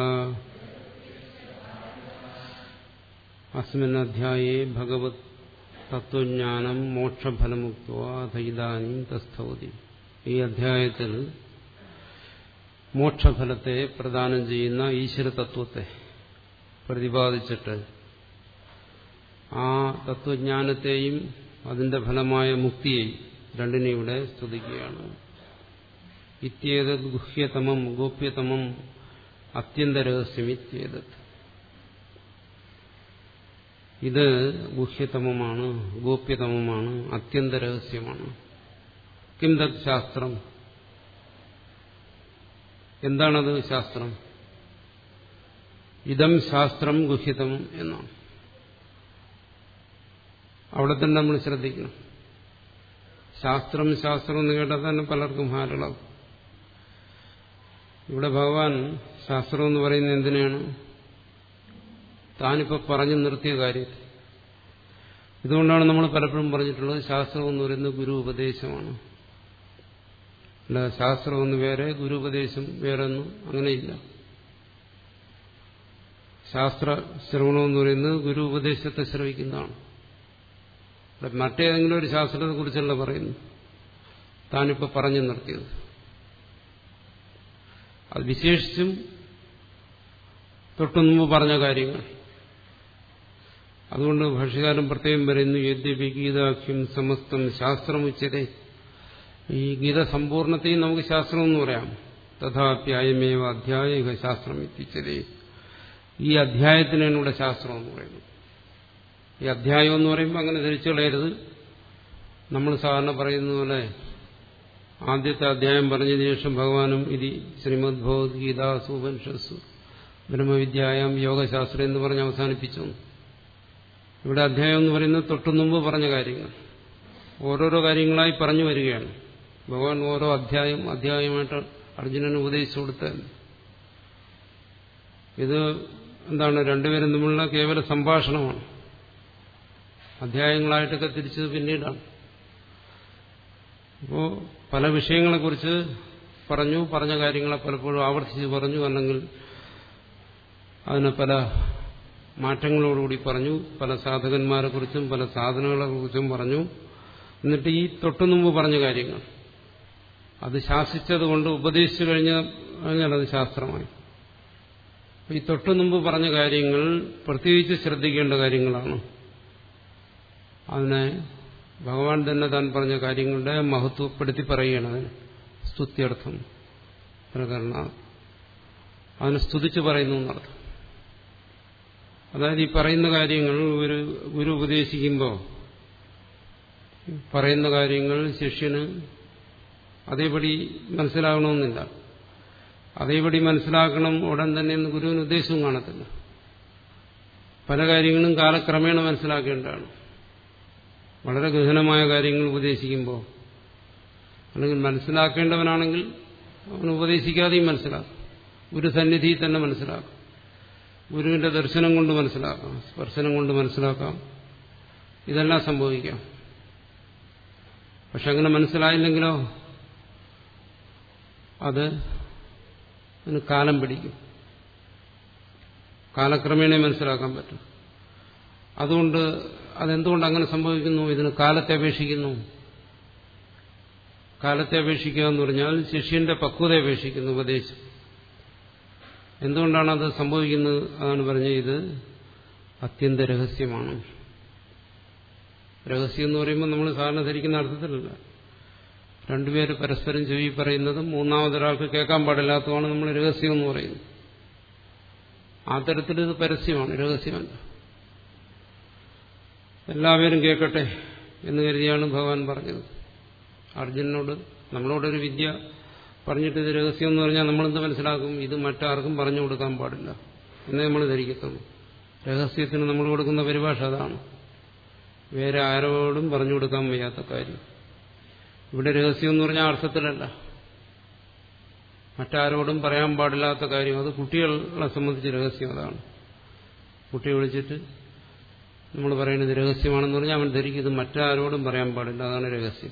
അസ്മിന്നധ്യായേ ഭഗവത് തത്വജ്ഞാനം മോക്ഷഫലമുക്തവാധൈതാനും തസ്ഥവതി ഈ അധ്യായത്തിൽ മോക്ഷഫലത്തെ പ്രദാനം ചെയ്യുന്ന ഈശ്വര തത്വത്തെ പ്രതിപാദിച്ചിട്ട് ആ തത്വജ്ഞാനത്തെയും അതിന്റെ ഫലമായ മുക്തിയെയും രണ്ടിനെ ഇവിടെ സ്തുതിക്കുകയാണ് ഇത്യേതത് ഗുഹ്യതമം ഗോപ്യതമം അത്യന്തരഹസ്യമിത്യേതത് ഇത് ഗുഹ്യതമമാണ് ഗോപ്യതമമാണ് അത്യന്തരഹസ്യമാണ് കിം തത് ശാസ്ത്രം എന്താണത് ശാസ്ത്രം ഇതം ശാസ്ത്രം ഗുഹ്യതമം എന്നാണ് അവിടെ തന്നെ നമ്മൾ ശ്രദ്ധിക്കണം ശാസ്ത്രം ശാസ്ത്രം എന്ന് കേട്ടാൽ തന്നെ പലർക്കും ഹാരളാവും ഇവിടെ ഭഗവാൻ ശാസ്ത്രം എന്ന് പറയുന്നത് എന്തിനാണ് താനിപ്പോൾ പറഞ്ഞു നിർത്തിയ കാര്യത്തിൽ ഇതുകൊണ്ടാണ് നമ്മൾ പലപ്പോഴും പറഞ്ഞിട്ടുള്ളത് ശാസ്ത്രം എന്ന് പറയുന്നത് ഗുരു ഉപദേശമാണ് അല്ല ശാസ്ത്രം ഒന്ന് വേറെ ഗുരു ഉപദേശം വേറെ ഒന്നും അങ്ങനെയില്ല ശാസ്ത്ര ശ്രവണം എന്ന് പറയുന്നത് ഗുരു ഉപദേശത്തെ ശ്രവിക്കുന്നതാണ് ഇവിടെ മറ്റേതെങ്കിലും ഒരു ശാസ്ത്രത്തെ കുറിച്ചല്ല പറയുന്നു താനിപ്പോൾ പറഞ്ഞു നിർത്തിയത് അത് വിശേഷിച്ചും തൊട്ടു മുമ്പ് പറഞ്ഞ കാര്യങ്ങൾ അതുകൊണ്ട് ഭാഷകാരൻ പ്രത്യേകം പറയുന്നു യദ്യപി ഗീതാഖ്യം സമസ്തം ശാസ്ത്രമുച്ചതേ ഈ ഗീത സമ്പൂർണത്തെയും നമുക്ക് ശാസ്ത്രം എന്ന് പറയാം തഥാപ്യായമേവ അധ്യായ ശാസ്ത്രം എത്തിച്ചതേ ഈ അധ്യായത്തിനാണ് ഇവിടെ ശാസ്ത്രം എന്ന് പറയുന്നത് ഈ അധ്യായം എന്ന് പറയുമ്പോൾ അങ്ങനെ ധരിച്ചു കളയരുത് നമ്മൾ സാധാരണ പറയുന്ന പോലെ ആദ്യത്തെ അധ്യായം പറഞ്ഞതിന് ശേഷം ഭഗവാനും ഇതി ശ്രീമദ് ഭഗവത്ഗീത സുപനിഷസ്സു ബ്രഹ്മവിദ്യായം യോഗശാസ്ത്രം എന്ന് പറഞ്ഞ് അവസാനിപ്പിച്ചു ഇവിടെ അധ്യായം എന്ന് പറയുന്നത് തൊട്ടു മുമ്പ് പറഞ്ഞ കാര്യങ്ങൾ ഓരോരോ കാര്യങ്ങളായി പറഞ്ഞു വരികയാണ് ഭഗവാൻ ഓരോ അധ്യായം അധ്യായമായിട്ട് അർജുനന് ഉപദേശിച്ചു കൊടുത്തത് ഇത് എന്താണ് രണ്ടുപേരും തമ്മിലുള്ള കേവല സംഭാഷണമാണ് അധ്യായങ്ങളായിട്ടൊക്കെ തിരിച്ചത് പിന്നീടാണ് അപ്പോൾ പല വിഷയങ്ങളെക്കുറിച്ച് പറഞ്ഞു പറഞ്ഞ കാര്യങ്ങളെ പലപ്പോഴും ആവർത്തിച്ച് പറഞ്ഞു അല്ലെങ്കിൽ അതിന് പല മാറ്റങ്ങളോടുകൂടി പറഞ്ഞു പല സാധകന്മാരെക്കുറിച്ചും പല സാധനങ്ങളെക്കുറിച്ചും പറഞ്ഞു എന്നിട്ട് ഈ തൊട്ടുമുമ്പ് പറഞ്ഞ കാര്യങ്ങൾ അത് ശാസിച്ചതുകൊണ്ട് ഉപദേശിച്ചു കഴിഞ്ഞാൽ കഴിഞ്ഞാൽ അത് ശാസ്ത്രമായി ഈ തൊട്ടു മുമ്പ് പറഞ്ഞ കാര്യങ്ങൾ പ്രത്യേകിച്ച് ശ്രദ്ധിക്കേണ്ട കാര്യങ്ങളാണ് അതിനെ ഭഗവാൻ തന്നെ താൻ പറഞ്ഞ കാര്യങ്ങളുടെ മഹത്വപ്പെടുത്തി പറയുകയാണ് അതിന് സ്തുത്യർത്ഥം പ്രകരണ അതിനെ സ്തുതിച്ച് പറയുന്നു എന്നർത്ഥം അതായത് ഈ പറയുന്ന കാര്യങ്ങൾ ഒരു ഗുരു ഉപദേശിക്കുമ്പോൾ പറയുന്ന കാര്യങ്ങൾ ശിഷ്യന് അതേപടി മനസ്സിലാകണമെന്നില്ല അതേപടി മനസ്സിലാക്കണം ഉടൻ തന്നെ എന്ന് ഗുരുവിന് ഉദ്ദേശവും കാണത്തില്ല പല കാര്യങ്ങളും കാലക്രമേണ മനസ്സിലാക്കേണ്ടതാണ് വളരെ ഗഹനമായ കാര്യങ്ങൾ ഉപദേശിക്കുമ്പോൾ അല്ലെങ്കിൽ മനസ്സിലാക്കേണ്ടവനാണെങ്കിൽ അവൻ ഉപദേശിക്കാതെയും മനസ്സിലാക്കും ഗുരുസന്നിധിയിൽ തന്നെ മനസ്സിലാക്കും ഗുരുവിന്റെ ദർശനം കൊണ്ട് മനസ്സിലാക്കാം സ്പർശനം കൊണ്ട് മനസ്സിലാക്കാം ഇതെല്ലാം സംഭവിക്കാം പക്ഷെ അങ്ങനെ മനസ്സിലായില്ലെങ്കിലോ അത് അതിന് കാലം പിടിക്കും കാലക്രമേണ മനസ്സിലാക്കാൻ പറ്റും അതുകൊണ്ട് അതെന്തുകൊണ്ട് അങ്ങനെ സംഭവിക്കുന്നു ഇതിന് കാലത്തെ അപേക്ഷിക്കുന്നു കാലത്തെ അപേക്ഷിക്കുക എന്ന് പറഞ്ഞാൽ ശിഷ്യന്റെ പക്വത അപേക്ഷിക്കുന്നു ഉപദേശം എന്തുകൊണ്ടാണ് അത് സംഭവിക്കുന്നത് അതാണ് പറഞ്ഞത് ഇത് അത്യന്ത രഹസ്യമാണ് രഹസ്യം എന്ന് പറയുമ്പോൾ നമ്മൾ സാധാരണ ധരിക്കുന്ന അർത്ഥത്തിലല്ല രണ്ടുപേര് പരസ്പരം ചെവി പറയുന്നതും മൂന്നാമതൊരാൾക്ക് കേൾക്കാൻ പാടില്ലാത്തതുമാണ് നമ്മൾ രഹസ്യം എന്ന് പറയുന്നത് ആ തരത്തിൽ ഇത് പരസ്യമാണ് രഹസ്യമല്ല എല്ലാവരും കേൾക്കട്ടെ എന്ന് കരുതിയാണ് ഭഗവാൻ പറഞ്ഞത് അർജുനനോട് നമ്മളോടൊരു വിദ്യ പറഞ്ഞിട്ട് ഇത് രഹസ്യം എന്ന് പറഞ്ഞാൽ നമ്മളെന്ത് മനസ്സിലാക്കും ഇത് മറ്റാർക്കും പറഞ്ഞു കൊടുക്കാൻ പാടില്ല എന്നേ നമ്മൾ ധരിക്കത്തുള്ളൂ രഹസ്യത്തിന് നമ്മൾ കൊടുക്കുന്ന പരിഭാഷ അതാണ് വേറെ ആരോടും പറഞ്ഞു കൊടുക്കാൻ വയ്യാത്ത കാര്യം ഇവിടെ രഹസ്യം എന്ന് പറഞ്ഞാൽ അർത്ഥത്തിലല്ല മറ്റാരോടും പറയാൻ പാടില്ലാത്ത കാര്യം അത് കുട്ടികളെ സംബന്ധിച്ച് രഹസ്യം അതാണ് കുട്ടിയെ വിളിച്ചിട്ട് നമ്മൾ പറയുന്നത് രഹസ്യമാണെന്ന് പറഞ്ഞാൽ അവൻ ധരിക്കും ഇത് മറ്റാരോടും പറയാൻ പാടില്ല അതാണ് രഹസ്യം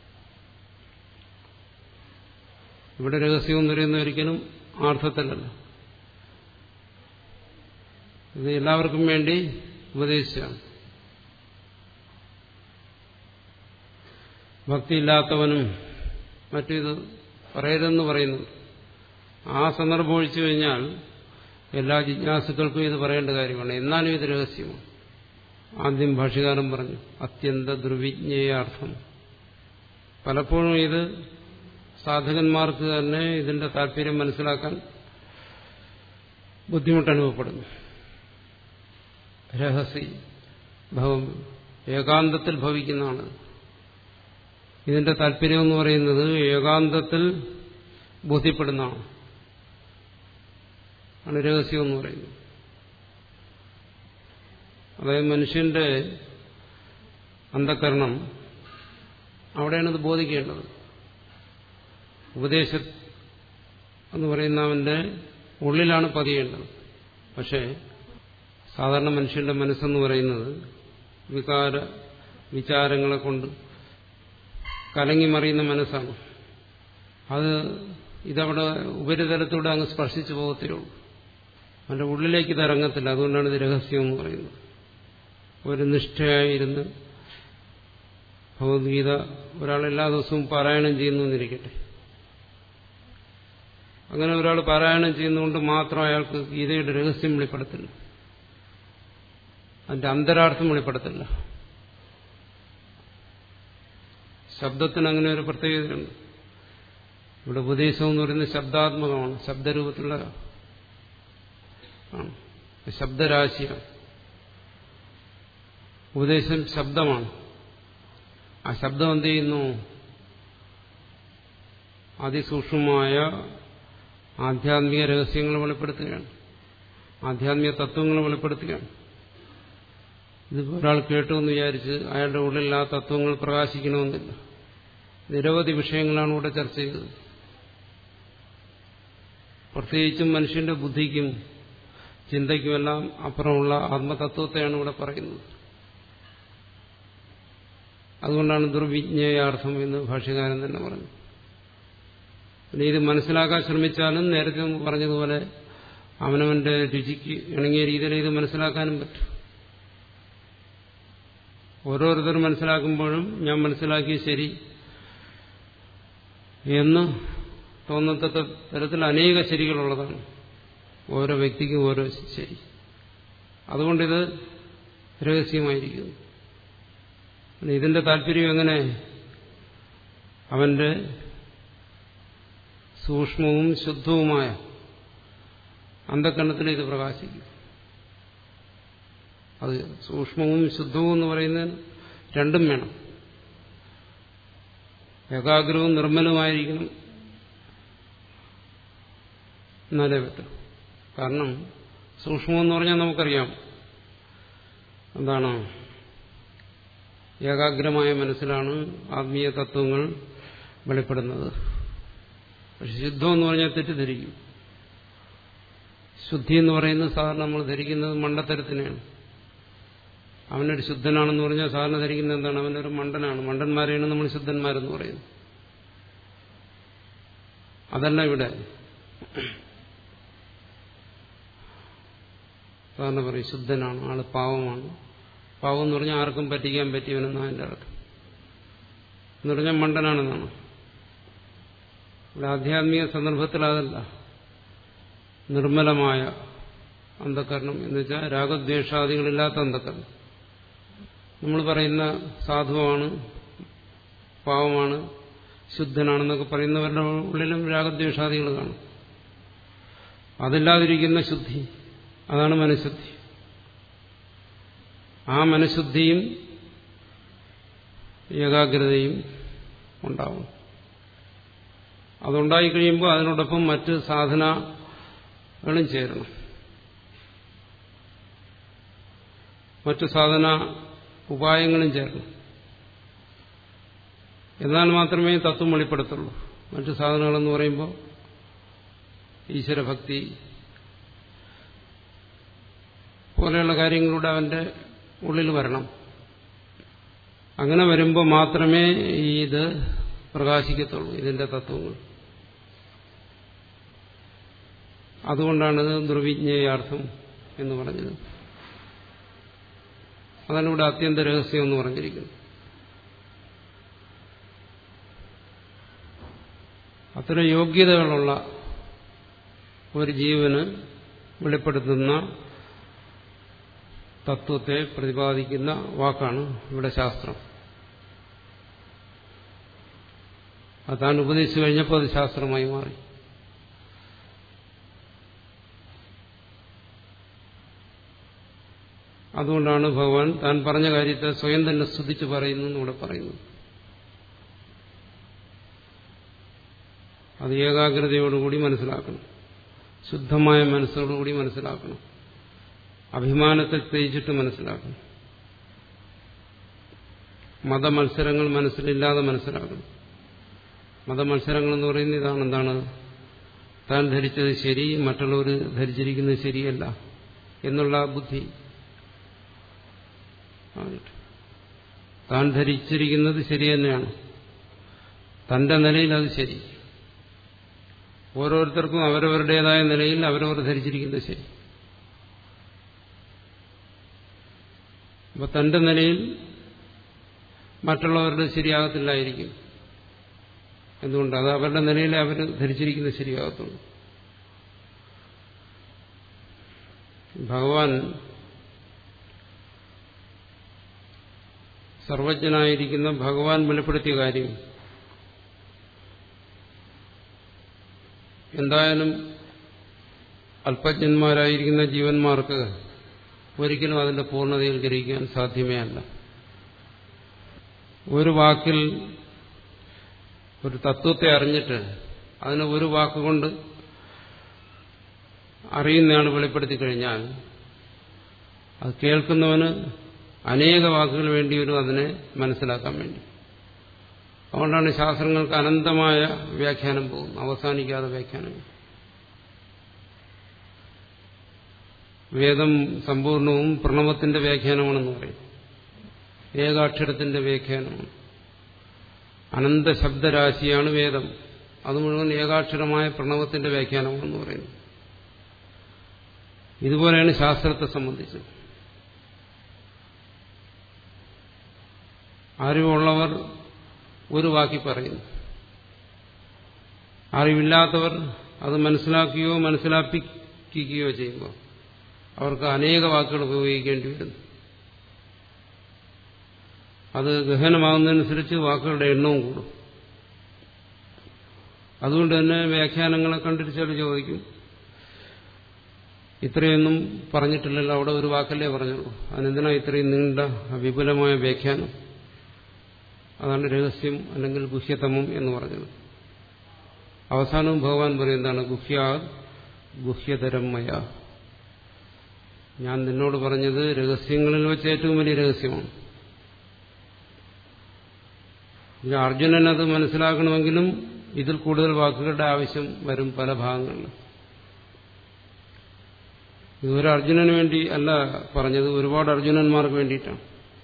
ഇവിടെ രഹസ്യം എന്ന് പറയുന്ന ഒരിക്കലും ആർത്ഥത്തിലല്ല ഇത് എല്ലാവർക്കും വേണ്ടി ഉപദേശിച്ചാണ് ഭക്തിയില്ലാത്തവനും മറ്റിത് പറയരുതെന്ന് പറയുന്നു ആ സന്ദർഭം ഒഴിച്ചു കഴിഞ്ഞാൽ എല്ലാ ജിജ്ഞാസുക്കൾക്കും ഇത് പറയേണ്ട കാര്യമാണ് എന്നാലും ഇത് രഹസ്യമാണ് ആദ്യം ഭാഷകാരൻ പറഞ്ഞു അത്യന്ത ദുർവിജ്ഞേയാർത്ഥം പലപ്പോഴും ഇത് സാധകന്മാർക്ക് തന്നെ ഇതിന്റെ താല്പര്യം മനസ്സിലാക്കാൻ ബുദ്ധിമുട്ടനുഭവപ്പെടുന്നു രഹസ്യ ഭവം ഏകാന്തത്തിൽ ഭവിക്കുന്നതാണ് ഇതിന്റെ താല്പര്യം എന്ന് പറയുന്നത് ഏകാന്തത്തിൽ ബോധ്യപ്പെടുന്നതാണ് ആണ് രഹസ്യം എന്ന് പറയുന്നത് അതായത് മനുഷ്യന്റെ അന്ധകരണം അവിടെയാണ് ഇത് ബോധിക്കേണ്ടത് ഉപദേശ എന്ന് പറയുന്ന അവന്റെ ഉള്ളിലാണ് പതിയേണ്ടത് പക്ഷേ സാധാരണ മനുഷ്യന്റെ മനസ്സെന്ന് പറയുന്നത് വികാര വിചാരങ്ങളെ കൊണ്ട് കലങ്ങി മറിയുന്ന മനസ്സാണ് അത് ഇതവിടെ ഉപരിതലത്തൂടെ അങ്ങ് സ്പർശിച്ചു പോകത്തേ ഉള്ളൂ അവന്റെ ഉള്ളിലേക്ക് ഇത് ഇറങ്ങത്തില്ല അതുകൊണ്ടാണ് ഇത് രഹസ്യം എന്ന് പറയുന്നത് ഒരു നിഷ്ഠയായിരുന്ന് ഭഗവത്ഗീത ഒരാൾ എല്ലാ ദിവസവും പാരായണം ചെയ്യുന്നു എന്നിരിക്കട്ടെ അങ്ങനെ ഒരാൾ പാരായണം ചെയ്യുന്നതുകൊണ്ട് മാത്രം അയാൾക്ക് ഗീതയുടെ രഹസ്യം വെളിപ്പെടുത്തില്ല അതിന്റെ അന്തരാർത്ഥം വെളിപ്പെടുത്തില്ല ശബ്ദത്തിന് അങ്ങനെ ഒരു പ്രത്യേകതയുണ്ട് ഇവിടെ ഉപദേശം എന്ന് പറയുന്നത് ശബ്ദാത്മകമാണ് ശബ്ദരൂപത്തിലുള്ള ആണ് ശബ്ദരാശിയാണ് ഉപദേശം ശബ്ദമാണ് ആ ശബ്ദം എന്ത് ചെയ്യുന്നു അതിസൂക്ഷ്മമായ ആധ്യാത്മിക രഹസ്യങ്ങൾ വെളിപ്പെടുത്തുകയാണ് ആധ്യാത്മിക തത്വങ്ങൾ വെളിപ്പെടുത്തുകയാണ് ഇത് ഒരാൾ കേട്ടു എന്ന് വിചാരിച്ച് അയാളുടെ ഉള്ളിൽ ആ തത്വങ്ങൾ പ്രകാശിക്കണമെന്നില്ല നിരവധി വിഷയങ്ങളാണ് ഇവിടെ ചർച്ച ചെയ്തത് പ്രത്യേകിച്ചും മനുഷ്യന്റെ ബുദ്ധിക്കും ചിന്തയ്ക്കുമെല്ലാം അപ്പുറമുള്ള ആത്മതത്വത്തെയാണ് ഇവിടെ പറയുന്നത് അതുകൊണ്ടാണ് ദുർവിജ്ഞേയാർത്ഥം എന്ന് ഭാഷ്യകാരൻ തന്നെ പറഞ്ഞു പിന്നെ ഇത് മനസ്സിലാക്കാൻ ശ്രമിച്ചാലും നേരത്തെ മുമ്പ് പറഞ്ഞതുപോലെ അവനവന്റെ രുചിക്ക് ഇണങ്ങിയ രീതിയിൽ ഇത് മനസ്സിലാക്കാനും പറ്റും ഓരോരുത്തർ മനസ്സിലാക്കുമ്പോഴും ഞാൻ മനസ്സിലാക്കിയ ശരി എന്ന് തോന്നത്തക്ക തരത്തിൽ അനേക ശരികളുള്ളതാണ് ഓരോ വ്യക്തിക്കും ഓരോ ശരി അതുകൊണ്ടിത് രഹസ്യമായിരിക്കുന്നു ഇതിന്റെ താല്പര്യം എങ്ങനെ അവന്റെ സൂക്ഷ്മവും ശുദ്ധവുമായ അന്ധക്കരണത്തിൽ ഇത് പ്രകാശിക്കും അത് സൂക്ഷ്മവും ശുദ്ധവും എന്ന് പറയുന്നതിന് രണ്ടും വേണം ഏകാഗ്രവും നിർമ്മലവുമായിരിക്കണം എന്നാലേ പറ്റും കാരണം സൂക്ഷ്മം എന്ന് പറഞ്ഞാൽ നമുക്കറിയാം എന്താണ് ഏകാഗ്രമായ മനസ്സിലാണ് ആത്മീയ തത്വങ്ങൾ വെളിപ്പെടുന്നത് പക്ഷെ ശുദ്ധം എന്ന് പറഞ്ഞാൽ തെറ്റിദ്ധരിക്കും ശുദ്ധി എന്ന് പറയുന്നത് സാധാരണ നമ്മൾ ധരിക്കുന്നത് മണ്ടത്തരത്തിനെയാണ് അവനൊരു ശുദ്ധനാണെന്ന് പറഞ്ഞാൽ സാധാരണ ധരിക്കുന്നത് എന്താണ് അവനൊരു മണ്ടനാണ് മണ്ടന്മാരെയാണ് നമ്മൾ ശുദ്ധന്മാരെന്ന് പറയുന്നത് അതല്ല ഇവിടെ സാധാരണ പറയും ശുദ്ധനാണ് ആള് പാവമാണ് പാവം എന്ന് പറഞ്ഞാൽ ആർക്കും പറ്റിക്കാൻ പറ്റിയവനെന്നാണ് അതിൻ്റെ അർത്ഥം എന്ന് പറഞ്ഞാൽ മണ്ടനാണെന്നാണ് ഇവിടെ ആധ്യാത്മിക സന്ദർഭത്തിൽ അതല്ല നിർമ്മലമായ അന്ധകരണം എന്ന് വെച്ചാൽ രാഗദ്വേഷാദികളില്ലാത്ത അന്ധകരണം നമ്മൾ പറയുന്ന സാധുവാണ് പാവമാണ് ശുദ്ധനാണെന്നൊക്കെ പറയുന്നവരുടെ ഉള്ളിലും രാഗദ്വേഷാദികൾ കാണും അതില്ലാതിരിക്കുന്ന ശുദ്ധി അതാണ് മനഃശുദ്ധി ആ മനഃശുദ്ധിയും ഏകാഗ്രതയും ഉണ്ടാവും അതുണ്ടായി കഴിയുമ്പോൾ അതിനോടൊപ്പം മറ്റ് സാധനകളും ചേരണം മറ്റു സാധന ഉപായങ്ങളും ചേരണം എന്നാൽ മാത്രമേ തത്വം വെളിപ്പെടുത്തുള്ളൂ മറ്റു സാധനങ്ങളെന്ന് പറയുമ്പോൾ ഈശ്വരഭക്തി പോലെയുള്ള കാര്യങ്ങളുടെ അവന്റെ ഉള്ളിൽ വരണം അങ്ങനെ വരുമ്പോൾ മാത്രമേ ഇത് പ്രകാശിക്കത്തുള്ളൂ ഇതിന്റെ തത്വങ്ങൾ അതുകൊണ്ടാണിത് ദുർവിജ്ഞേയാർത്ഥം എന്ന് പറഞ്ഞത് അതാണ് ഇവിടെ അത്യന്ത രഹസ്യം എന്ന് പറഞ്ഞിരിക്കുന്നത് അത്തരം യോഗ്യതകളുള്ള ഒരു ജീവന് വെളിപ്പെടുത്തുന്ന തത്വത്തെ പ്രതിപാദിക്കുന്ന വാക്കാണ് ഇവിടെ ശാസ്ത്രം അത് താൻ ഉപദേശിച്ചു കഴിഞ്ഞപ്പോൾ അത് ശാസ്ത്രമായി മാറി അതുകൊണ്ടാണ് ഭഗവാൻ താൻ പറഞ്ഞ കാര്യത്തെ സ്വയം തന്നെ സ്തുതിച്ച് പറയുന്നു എന്നിവിടെ പറയുന്നു അത് ഏകാഗ്രതയോടുകൂടി മനസ്സിലാക്കണം ശുദ്ധമായ മനസ്സോടുകൂടി മനസ്സിലാക്കണം അഭിമാനത്തെ ത്യജിച്ചിട്ട് മനസ്സിലാക്കണം മതമത്സരങ്ങൾ മനസ്സിലില്ലാതെ മനസ്സിലാക്കണം മതമത്സരങ്ങൾ എന്ന് പറയുന്നത് ഇതാണ് എന്താണ് താൻ ധരിച്ചത് ശരി മറ്റുള്ളവർ ധരിച്ചിരിക്കുന്നത് ശരിയല്ല എന്നുള്ള ബുദ്ധി താൻ ധരിച്ചിരിക്കുന്നത് ശരി തന്നെയാണ് തന്റെ നിലയിൽ അത് ശരി ഓരോരുത്തർക്കും അവരവരുടേതായ നിലയിൽ അവരവർ ധരിച്ചിരിക്കുന്നത് ശരി അപ്പൊ തന്റെ നിലയിൽ മറ്റുള്ളവരുടെ ശരിയാകത്തില്ലായിരിക്കും എന്തുകൊണ്ട് അത് അവരുടെ നിലയിൽ അവർ ധരിച്ചിരിക്കുന്നത് ശരിയാകത്തുള്ളൂ ഭഗവാൻ സർവജ്ഞനായിരിക്കുന്ന ഭഗവാൻ വെളിപ്പെടുത്തിയ കാര്യം എന്തായാലും അല്പജ്ഞന്മാരായിരിക്കുന്ന ജീവന്മാർക്ക് ഒരിക്കലും അതിന്റെ പൂർണ്ണതയിൽ ഗ്രഹിക്കാൻ സാധ്യമേ അല്ല ഒരു വാക്കിൽ ഒരു തത്വത്തെ അറിഞ്ഞിട്ട് അതിനെ ഒരു വാക്കുകൊണ്ട് അറിയുന്നയാൾ വെളിപ്പെടുത്തി കഴിഞ്ഞാൽ അത് കേൾക്കുന്നവന് അനേക വാക്കുകൾ വേണ്ടി വരും അതിനെ മനസ്സിലാക്കാൻ വേണ്ടി അതുകൊണ്ടാണ് ശാസ്ത്രങ്ങൾക്ക് അനന്തമായ വ്യാഖ്യാനം പോകും അവസാനിക്കാതെ വ്യാഖ്യാനം വേദം സമ്പൂർണവും പ്രണവത്തിന്റെ വ്യാഖ്യാനമാണെന്ന് പറയും ഏകാക്ഷരത്തിന്റെ വ്യാഖ്യാനമാണ് അനന്ത ശബ്ദരാശിയാണ് വേദം അത് മുഴുവൻ ഏകാക്ഷരമായ പ്രണവത്തിന്റെ വ്യാഖ്യാനമാണെന്ന് പറയുന്നു ഇതുപോലെയാണ് ശാസ്ത്രത്തെ സംബന്ധിച്ച് അറിവുള്ളവർ ഒരു വാക്കി പറയുന്നു അറിവില്ലാത്തവർ അത് മനസ്സിലാക്കുകയോ മനസ്സിലാപ്പിക്കുകയോ ചെയ്യുമ്പോൾ അവർക്ക് അനേക വാക്കുകൾ ഉപയോഗിക്കേണ്ടി വരുന്നു അത് ഗഹനമാകുന്നതനുസരിച്ച് വാക്കുകളുടെ എണ്ണവും കൂടും അതുകൊണ്ട് തന്നെ വ്യാഖ്യാനങ്ങളെ കണ്ടിട്ട് ചില ചോദിക്കും ഇത്രയൊന്നും പറഞ്ഞിട്ടില്ലല്ലോ അവിടെ ഒരു വാക്കല്ലേ പറഞ്ഞുള്ളൂ അതിനെന്തിനാ ഇത്രയും നീണ്ട വിപുലമായ വ്യാഖ്യാനം അതാണ് രഹസ്യം അല്ലെങ്കിൽ ഗുഹ്യതമം എന്ന് പറഞ്ഞത് അവസാനവും ഭഗവാൻ പറയും എന്താണ് ഗുഹ്യാ ഗുഹ്യതരം മയ ഞാൻ നിന്നോട് പറഞ്ഞത് രഹസ്യങ്ങളിൽ വെച്ച് ഏറ്റവും വലിയ രഹസ്യമാണ് അർജുനൻ അത് മനസ്സിലാക്കണമെങ്കിലും ഇതിൽ കൂടുതൽ വാക്കുകളുടെ ആവശ്യം വരും പല ഭാഗങ്ങളിൽ ഇത് ഒരു അർജുനന് വേണ്ടി അല്ല പറഞ്ഞത് ഒരുപാട് അർജുനന്മാർക്ക് വേണ്ടിയിട്ടാണ്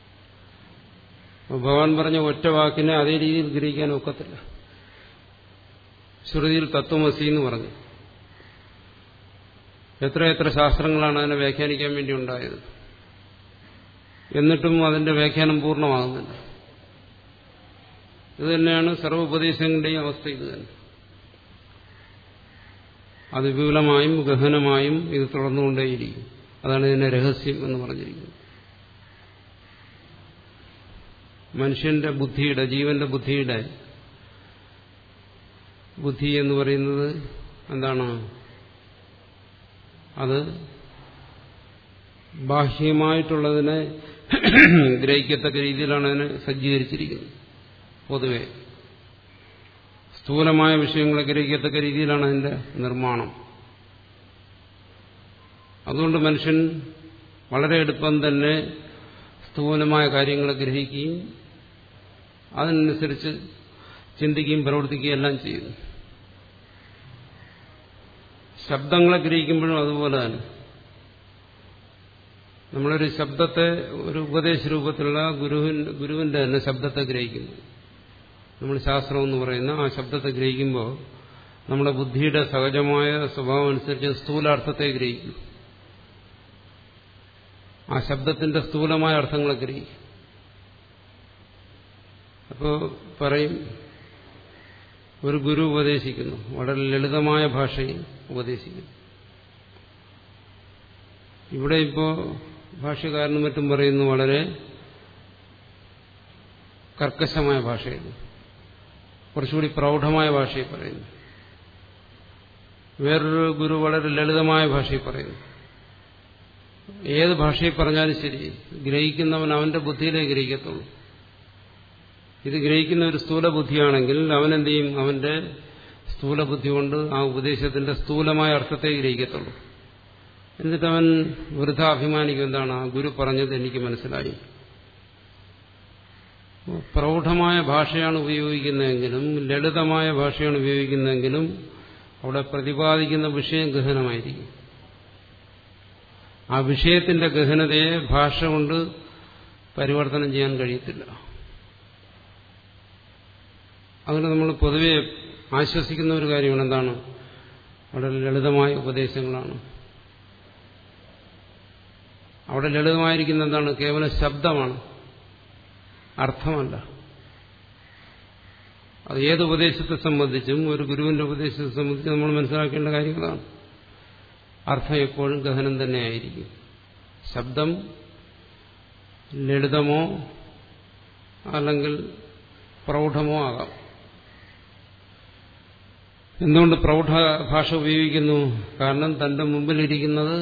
ഭഗവാൻ പറഞ്ഞ ഒറ്റ വാക്കിനെ അതേ രീതിയിൽ ഗ്രഹിക്കാൻ ഒക്കത്തില്ല ശ്രുതിയിൽ തത്വമസി എന്ന് പറഞ്ഞു എത്ര എത്ര ശാസ്ത്രങ്ങളാണ് അതിനെ വ്യാഖ്യാനിക്കാൻ വേണ്ടി ഉണ്ടായത് എന്നിട്ടും അതിന്റെ വ്യാഖ്യാനം പൂർണ്ണമാകുന്നില്ല ഇത് തന്നെയാണ് സർവ്വ ഉപദേശങ്ങളുടെയും അവസ്ഥ ഇത് തന്നെ അത് വിപുലമായും ഗഹനമായും ഇത് തുടർന്നുകൊണ്ടേയിരിക്കും അതാണ് ഇതിന്റെ രഹസ്യം എന്ന് പറഞ്ഞിരിക്കുന്നത് മനുഷ്യന്റെ ബുദ്ധിയുടെ ജീവന്റെ ബുദ്ധിയുടെ ബുദ്ധി എന്ന് പറയുന്നത് എന്താണ് അത് ബാഹ്യമായിട്ടുള്ളതിനെ ഗ്രഹിക്കത്തക്ക രീതിയിലാണ് അതിനെ സജ്ജീകരിച്ചിരിക്കുന്നത് പൊതുവെ സ്ഥൂലമായ വിഷയങ്ങളെ ഗ്രഹിക്കത്തക്ക രീതിയിലാണ് അതിന്റെ നിർമ്മാണം അതുകൊണ്ട് മനുഷ്യൻ വളരെ എളുപ്പം തന്നെ സ്ഥൂലമായ കാര്യങ്ങളെ ഗ്രഹിക്കുകയും അതിനനുസരിച്ച് ചിന്തിക്കുകയും പ്രവർത്തിക്കുകയും എല്ലാം ചെയ്യുന്നു ശബ്ദങ്ങളെ ഗ്രഹിക്കുമ്പോഴും അതുപോലെ തന്നെ നമ്മളൊരു ശബ്ദത്തെ ഒരു ഉപദേശ രൂപത്തിലുള്ള ഗുരുവിന്റെ ഗുരുവിന്റെ തന്നെ ശബ്ദത്തെ ഗ്രഹിക്കുന്നു നമ്മൾ ശാസ്ത്രം എന്ന് പറയുന്ന ആ ശബ്ദത്തെ ഗ്രഹിക്കുമ്പോൾ നമ്മുടെ ബുദ്ധിയുടെ സഹജമായ സ്വഭാവം അനുസരിച്ച് സ്ഥൂലാർത്ഥത്തെ ഗ്രഹിക്കും ആ ശബ്ദത്തിന്റെ സ്ഥൂലമായ അർത്ഥങ്ങളെ ഗ്രഹിക്കും അപ്പോൾ പറയും ഒരു ഗുരു ഉപദേശിക്കുന്നു വളരെ ലളിതമായ ഭാഷയിൽ ഉപദേശിക്കുന്നു ഇവിടെ ഇപ്പോ ഭാഷ്യകാരനും മറ്റും പറയുന്നു വളരെ കർക്കശമായ ഭാഷയിൽ കുറച്ചുകൂടി പ്രൗഢമായ ഭാഷയിൽ പറയുന്നു വേറൊരു ഗുരു വളരെ ലളിതമായ ഭാഷയിൽ പറയുന്നു ഏത് ഭാഷയിൽ പറഞ്ഞാലും ശരി ഗ്രഹിക്കുന്നവൻ അവന്റെ ബുദ്ധിയിലേ ഗ്രഹിക്കത്തുള്ളൂ ഇത് ഗ്രഹിക്കുന്ന ഒരു സ്ഥൂല ബുദ്ധിയാണെങ്കിൽ അവൻ എന്ത് ചെയ്യും അവന്റെ സ്ഥൂല ബുദ്ധി കൊണ്ട് ആ ഉപദേശത്തിന്റെ സ്ഥൂലമായ അർത്ഥത്തെ ഗ്രഹിക്കത്തുള്ളൂ എന്നിട്ട് അവൻ വൃഥ അഭിമാനിക്കും എന്താണ് ആ ഗുരു പറഞ്ഞത് എനിക്ക് മനസ്സിലായി പ്രൗഢമായ ഭാഷയാണ് ഉപയോഗിക്കുന്നതെങ്കിലും ലളിതമായ ഭാഷയാണ് ഉപയോഗിക്കുന്നതെങ്കിലും അവിടെ പ്രതിപാദിക്കുന്ന വിഷയം ഗഹനമായിരിക്കും ആ വിഷയത്തിന്റെ ഗഹനതയെ ഭാഷ കൊണ്ട് പരിവർത്തനം ചെയ്യാൻ കഴിയത്തില്ല അങ്ങനെ നമ്മൾ പൊതുവെ ആശ്വസിക്കുന്ന ഒരു കാര്യമാണ് എന്താണ് വളരെ ലളിതമായ ഉപദേശങ്ങളാണ് അവിടെ ലളിതമായിരിക്കുന്ന എന്താണ് കേവലം ശബ്ദമാണ് അർത്ഥമല്ല അത് ഏത് ഉപദേശത്തെ സംബന്ധിച്ചും ഒരു ഗുരുവിന്റെ ഉപദേശത്തെ സംബന്ധിച്ചും നമ്മൾ മനസ്സിലാക്കേണ്ട കാര്യങ്ങളാണ് അർത്ഥം എപ്പോഴും ഗഹനം തന്നെയായിരിക്കും ശബ്ദം ലളിതമോ അല്ലെങ്കിൽ പ്രൗഢമോ ആകാം എന്തുകൊണ്ട് പ്രൗഢ ഭാഷ ഉപയോഗിക്കുന്നു കാരണം തന്റെ മുമ്പിലിരിക്കുന്നത്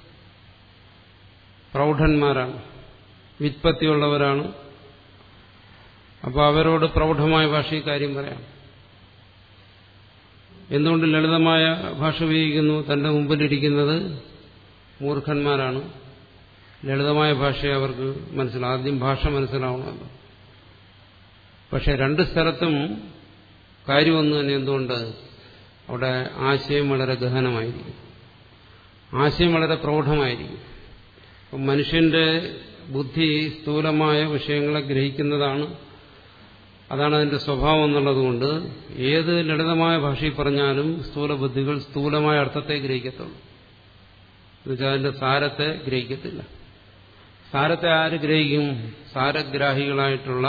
പ്രൗഢന്മാരാണ് വിത്പത്തിയുള്ളവരാണ് അപ്പോൾ അവരോട് പ്രൗഢമായ ഭാഷയിൽ കാര്യം പറയാം എന്തുകൊണ്ട് ലളിതമായ ഭാഷ ഉപയോഗിക്കുന്നു തന്റെ മുമ്പിലിരിക്കുന്നത് മൂർഖന്മാരാണ് ലളിതമായ ഭാഷയെ അവർക്ക് മനസ്സിലാവും ആദ്യം ഭാഷ മനസ്സിലാവണമല്ലോ പക്ഷെ രണ്ട് സ്ഥലത്തും കാര്യമൊന്നു തന്നെ എന്തുകൊണ്ട് അവിടെ ആശയം വളരെ ഗഹനമായിരിക്കും ആശയം വളരെ പ്രൗഢമായിരിക്കും അപ്പം മനുഷ്യന്റെ ബുദ്ധി സ്ഥൂലമായ വിഷയങ്ങളെ ഗ്രഹിക്കുന്നതാണ് അതാണ് അതിന്റെ സ്വഭാവം എന്നുള്ളതുകൊണ്ട് ഏത് ലളിതമായ ഭാഷയിൽ പറഞ്ഞാലും സ്ഥൂല ബുദ്ധികൾ സ്ഥൂലമായ അർത്ഥത്തെ ഗ്രഹിക്കത്തുള്ളൂ എന്നുവെച്ചാൽ അതിന്റെ സാരത്തെ ഗ്രഹിക്കത്തില്ല സാരത്തെ ആര് ഗ്രഹിക്കും സാരഗ്രാഹികളായിട്ടുള്ള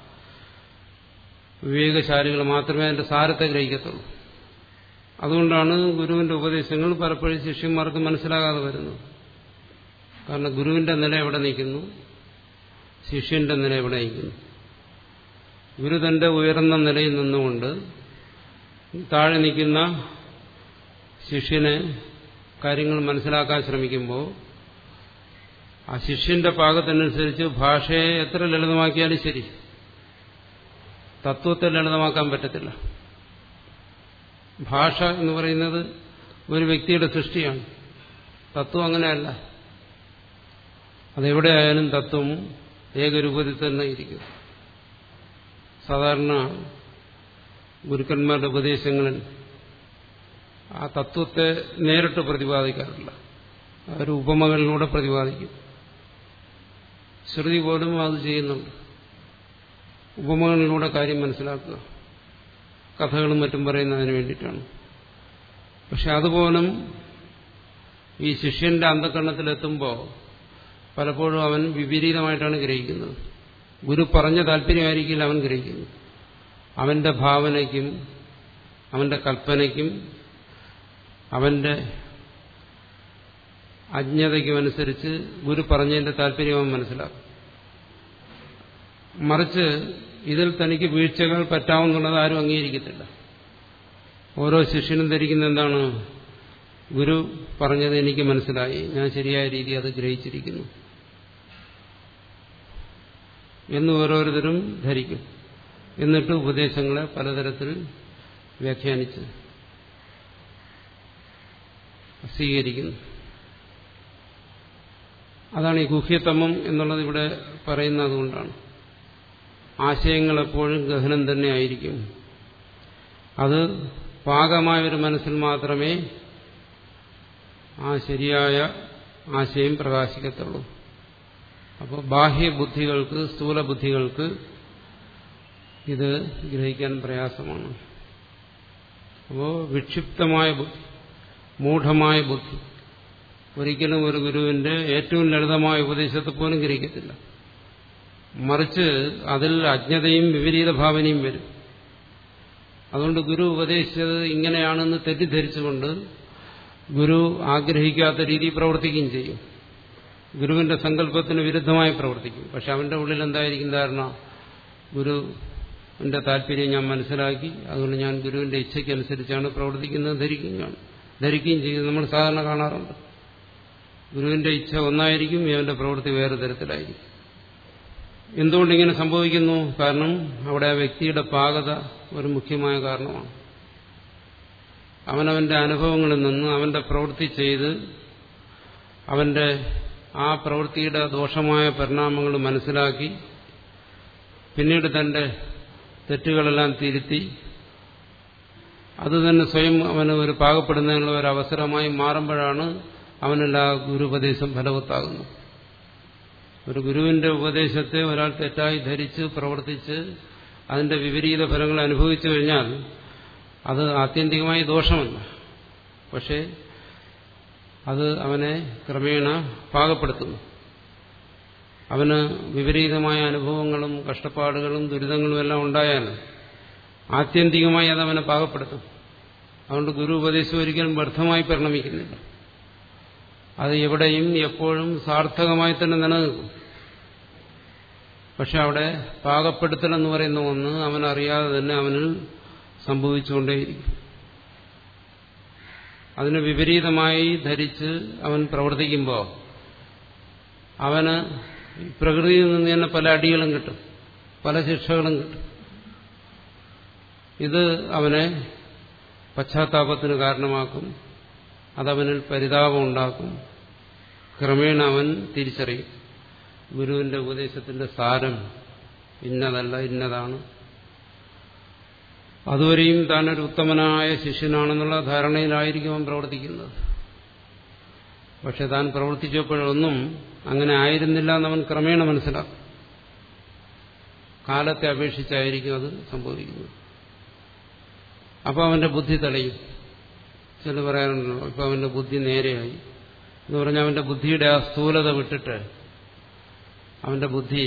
വിവേകശാലികൾ മാത്രമേ അതിന്റെ സാരത്തെ ഗ്രഹിക്കത്തുള്ളൂ അതുകൊണ്ടാണ് ഗുരുവിന്റെ ഉപദേശങ്ങൾ പലപ്പോഴും ശിഷ്യന്മാർക്ക് മനസ്സിലാകാതെ വരുന്നത് കാരണം ഗുരുവിന്റെ നില എവിടെ നിൽക്കുന്നു ശിഷ്യന്റെ നില എവിടെ നിൽക്കുന്നു ഗുരു തന്റെ ഉയർന്ന നിലയിൽ നിന്നുകൊണ്ട് താഴെ നിൽക്കുന്ന ശിഷ്യനെ കാര്യങ്ങൾ മനസ്സിലാക്കാൻ ശ്രമിക്കുമ്പോൾ ആ ശിഷ്യന്റെ പാകത്തിനനുസരിച്ച് ഭാഷയെ എത്ര ലളിതമാക്കിയാലും ശരി തത്വത്തെ ലളിതമാക്കാൻ പറ്റത്തില്ല ഭാഷ എന്ന് പറയുന്നത് ഒരു വ്യക്തിയുടെ സൃഷ്ടിയാണ് തത്വം അങ്ങനെയല്ല അതെവിടെയായാലും തത്വം ഏകരൂപത്തിൽ തന്നെ ഇരിക്കും സാധാരണ ഗുരുക്കന്മാരുടെ ഉപദേശങ്ങളിൽ ആ തത്വത്തെ നേരിട്ട് പ്രതിപാദിക്കാറില്ല ഒരു ഉപമകളിലൂടെ പ്രതിപാദിക്കും ശ്രുതി പോലും അത് ചെയ്യുന്നുണ്ട് ഉപമകളിലൂടെ കാര്യം മനസ്സിലാക്കുക കഥകളും മറ്റും പറയുന്നതിന് വേണ്ടിയിട്ടാണ് പക്ഷെ അതുപോലും ഈ ശിഷ്യന്റെ അന്ധകരണത്തിലെത്തുമ്പോൾ പലപ്പോഴും അവൻ വിപരീതമായിട്ടാണ് ഗ്രഹിക്കുന്നത് ഗുരു പറഞ്ഞ താല്പര്യമായിരിക്കില്ല അവൻ ഗ്രഹിക്കുന്നത് അവന്റെ ഭാവനയ്ക്കും അവന്റെ കൽപ്പനയ്ക്കും അവന്റെ അജ്ഞതയ്ക്കും അനുസരിച്ച് ഗുരു പറഞ്ഞതിന്റെ താല്പര്യം അവൻ മനസ്സിലാക്കും മറിച്ച് ഇതിൽ തനിക്ക് വീഴ്ചകൾ പറ്റാവുന്നുള്ളത് ആരും അംഗീകരിക്കത്തില്ല ഓരോ ശിഷ്യനും ധരിക്കുന്ന എന്താണ് ഗുരു പറഞ്ഞത് എനിക്ക് മനസ്സിലായി ഞാൻ ശരിയായ രീതി അത് ഗ്രഹിച്ചിരിക്കുന്നു എന്ന് ഓരോരുത്തരും ധരിക്കും എന്നിട്ട് ഉപദേശങ്ങളെ പലതരത്തിൽ വ്യാഖ്യാനിച്ച് സ്വീകരിക്കുന്നു അതാണ് ഈ ഗുഹ്യതമം എന്നുള്ളത് ഇവിടെ പറയുന്നത് അതുകൊണ്ടാണ് ആശയങ്ങൾ എപ്പോഴും ഗഹനം തന്നെ ആയിരിക്കും അത് പാകമായ ഒരു മനസ്സിൽ മാത്രമേ ആ ശരിയായ ആശയം പ്രകാശിക്കത്തുള്ളൂ അപ്പോൾ ബാഹ്യബുദ്ധികൾക്ക് സ്ഥൂല ബുദ്ധികൾക്ക് ഇത് ഗ്രഹിക്കാൻ പ്രയാസമാണ് അപ്പോൾ വിക്ഷിപ്തമായ ബുദ്ധി മൂഢമായ ബുദ്ധി ഒരിക്കലും ഒരു ഗുരുവിന്റെ ഏറ്റവും ലളിതമായ ഉപദേശത്തെ പോലും ഗ്രഹിക്കത്തില്ല മറിച്ച് അതിൽ അജ്ഞതയും വിപരീത ഭാവനയും വരും അതുകൊണ്ട് ഗുരു ഉപദേശിച്ചത് ഇങ്ങനെയാണെന്ന് തെറ്റിദ്ധരിച്ചുകൊണ്ട് ഗുരു ആഗ്രഹിക്കാത്ത രീതി പ്രവർത്തിക്കുകയും ചെയ്യും ഗുരുവിന്റെ സങ്കല്പത്തിന് വിരുദ്ധമായി പ്രവർത്തിക്കും പക്ഷെ അവന്റെ ഉള്ളിൽ എന്തായിരിക്കും ധാരണ ഗുരുവിന്റെ താല്പര്യം ഞാൻ മനസ്സിലാക്കി അതുകൊണ്ട് ഞാൻ ഗുരുവിന്റെ ഇച്ഛയ്ക്കനുസരിച്ചാണ് പ്രവർത്തിക്കുന്നത് ധരിക്കുകയാണ് ധരിക്കുകയും ചെയ്യുന്നത് നമ്മൾ സാധാരണ കാണാറുണ്ട് ഗുരുവിന്റെ ഇച്ഛ ഒന്നായിരിക്കും ഇവന്റെ പ്രവൃത്തി വേറെ തരത്തിലായിരിക്കും എന്തുകൊണ്ട് ഇങ്ങനെ സംഭവിക്കുന്നു കാരണം അവിടെ ആ വ്യക്തിയുടെ പാകത ഒരു മുഖ്യമായ കാരണമാണ് അവനവന്റെ അനുഭവങ്ങളിൽ നിന്ന് അവന്റെ പ്രവൃത്തി ചെയ്ത് അവന്റെ ആ പ്രവൃത്തിയുടെ ദോഷമായ പരിണാമങ്ങൾ മനസ്സിലാക്കി പിന്നീട് തന്റെ തെറ്റുകളെല്ലാം തിരുത്തി അത് തന്നെ സ്വയം അവന് ഒരു പാകപ്പെടുന്നതിനുള്ള ഒരു അവസരമായി മാറുമ്പോഴാണ് അവനെല്ലാ ഗുരുപദേശം ഫലവത്താകുന്നു ഒരു ഗുരുവിന്റെ ഉപദേശത്തെ ഒരാൾ തെറ്റായി ധരിച്ച് പ്രവർത്തിച്ച് അതിന്റെ വിപരീത ഫലങ്ങൾ അനുഭവിച്ചു കഴിഞ്ഞാൽ അത് ആത്യന്തികമായി ദോഷമല്ല പക്ഷേ അത് അവനെ ക്രമേണ പാകപ്പെടുത്തുന്നു അവന് വിപരീതമായ അനുഭവങ്ങളും കഷ്ടപ്പാടുകളും ദുരിതങ്ങളും എല്ലാം ഉണ്ടായാലും ആത്യന്തികമായി അത് അവനെ പാകപ്പെടുത്തും അതുകൊണ്ട് ഗുരു ഉപദേശം ഒരിക്കലും വ്യർത്ഥമായി പരിണമിക്കുന്നില്ല അത് എവിടെയും എപ്പോഴും സാർത്ഥകമായി തന്നെ നിലനിൽക്കും പക്ഷെ അവിടെ പാകപ്പെടുത്തൽ എന്ന് പറയുന്ന ഒന്ന് അവനറിയാതെ തന്നെ അവനിൽ സംഭവിച്ചുകൊണ്ടേയിരിക്കും അതിന് വിപരീതമായി ധരിച്ച് അവൻ പ്രവർത്തിക്കുമ്പോൾ അവന് പ്രകൃതിയിൽ നിന്ന് തന്നെ പല അടികളും കിട്ടും പല ശിക്ഷകളും കിട്ടും ഇത് അവനെ പശ്ചാത്താപത്തിന് കാരണമാക്കും അതവനിൽ പരിതാപം ഉണ്ടാക്കും ക്രമേണ അവൻ തിരിച്ചറിയും ഗുരുവിന്റെ ഉപദേശത്തിന്റെ സാരം ഇന്നതല്ല ഇന്നതാണ് അതുവരെയും താനൊരു ഉത്തമനായ ശിഷ്യനാണെന്നുള്ള ധാരണയിലായിരിക്കും അവൻ പ്രവർത്തിക്കുന്നത് പക്ഷെ താൻ പ്രവർത്തിച്ചപ്പോഴൊന്നും അങ്ങനെ ആയിരുന്നില്ല എന്നവൻ ക്രമേണ മനസ്സിലാക്കും കാലത്തെ അപേക്ഷിച്ചായിരിക്കും അത് സംഭവിക്കുന്നത് അപ്പോൾ അവന്റെ ബുദ്ധി തെളിയും ചില പറയാറുണ്ടല്ലോ ഇപ്പൊ അവന്റെ ബുദ്ധി നേരെയായി എന്ന് പറഞ്ഞാൽ അവന്റെ ബുദ്ധിയുടെ ആ സ്ഥൂലത വിട്ടിട്ട് അവന്റെ ബുദ്ധി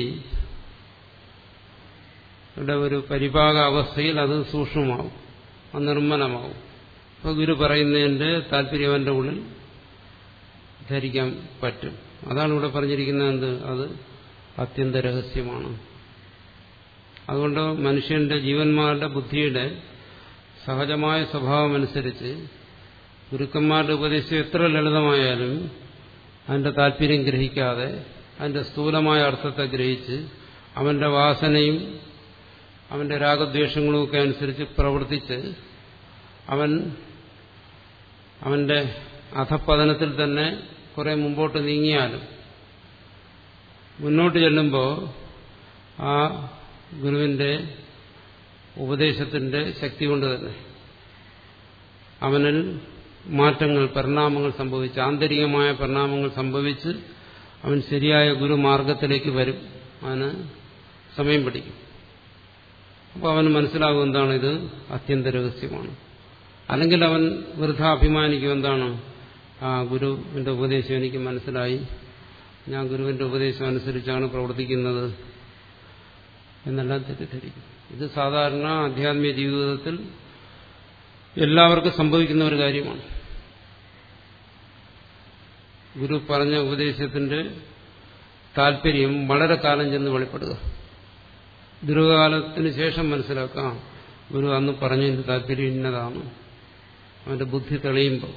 യുടെ ഒരു പരിപാക അവസ്ഥയിൽ അത് സൂക്ഷ്മമാവും നിർമ്മലമാവും അപ്പോൾ ഗുരു പറയുന്നതിന്റെ താല്പര്യം അവന്റെ ഉള്ളിൽ ധരിക്കാൻ പറ്റും അതാണ് ഇവിടെ പറഞ്ഞിരിക്കുന്നത് എന്ത് അത് അത്യന്ത രഹസ്യമാണ് അതുകൊണ്ട് മനുഷ്യന്റെ ജീവന്മാരുടെ ബുദ്ധിയുടെ സഹജമായ സ്വഭാവമനുസരിച്ച് ഗുരുക്കന്മാരുടെ ഉപദേശം എത്ര ലളിതമായാലും അതിന്റെ താല്പര്യം ഗ്രഹിക്കാതെ അതിന്റെ സ്ഥൂലമായ അർത്ഥത്തെ ഗ്രഹിച്ച് അവന്റെ വാസനയും അവന്റെ രാഗദ്വേഷങ്ങളും ഒക്കെ അനുസരിച്ച് പ്രവർത്തിച്ച് അവൻ അവന്റെ അധപ്പതനത്തിൽ തന്നെ കുറെ മുമ്പോട്ട് നീങ്ങിയാലും മുന്നോട്ട് ചെല്ലുമ്പോൾ ആ ഗുരുവിന്റെ ഉപദേശത്തിന്റെ ശക്തി കൊണ്ട് തന്നെ അവനിൽ മാറ്റങ്ങൾ പരിണാമങ്ങൾ സംഭവിച്ച് ആന്തരികമായ പരിണാമങ്ങൾ സംഭവിച്ച് അവൻ ശരിയായ ഗുരുമാർഗത്തിലേക്ക് വരും അവന് സമയം പിടിക്കും അപ്പോൾ അവന് മനസ്സിലാകും എന്താണ് ഇത് അത്യന്ത രഹസ്യമാണ് അല്ലെങ്കിൽ അവൻ വൃഥ അഭിമാനിക്കും എന്താണ് ആ ഗുരുവിന്റെ ഉപദേശം എനിക്ക് മനസ്സിലായി ഞാൻ ഗുരുവിന്റെ ഉപദേശം അനുസരിച്ചാണ് പ്രവർത്തിക്കുന്നത് എന്നെല്ലാം തെറ്റിദ്ധരിക്കും ഇത് സാധാരണ ആധ്യാത്മിക ജീവിതത്തിൽ എല്ലാവർക്കും സംഭവിക്കുന്ന ഒരു കാര്യമാണ് ഗുരു പറഞ്ഞ ഉപദേശത്തിന്റെ താല്പര്യം വളരെ കാലം ചെന്ന് വെളിപ്പെടുക ദീർഘകാലത്തിന് ശേഷം മനസ്സിലാക്കാം ഗുരു അന്ന് പറഞ്ഞതിന്റെ താല്പര്യം ഇന്നതാണ് അവന്റെ ബുദ്ധി തെളിയുമ്പോൾ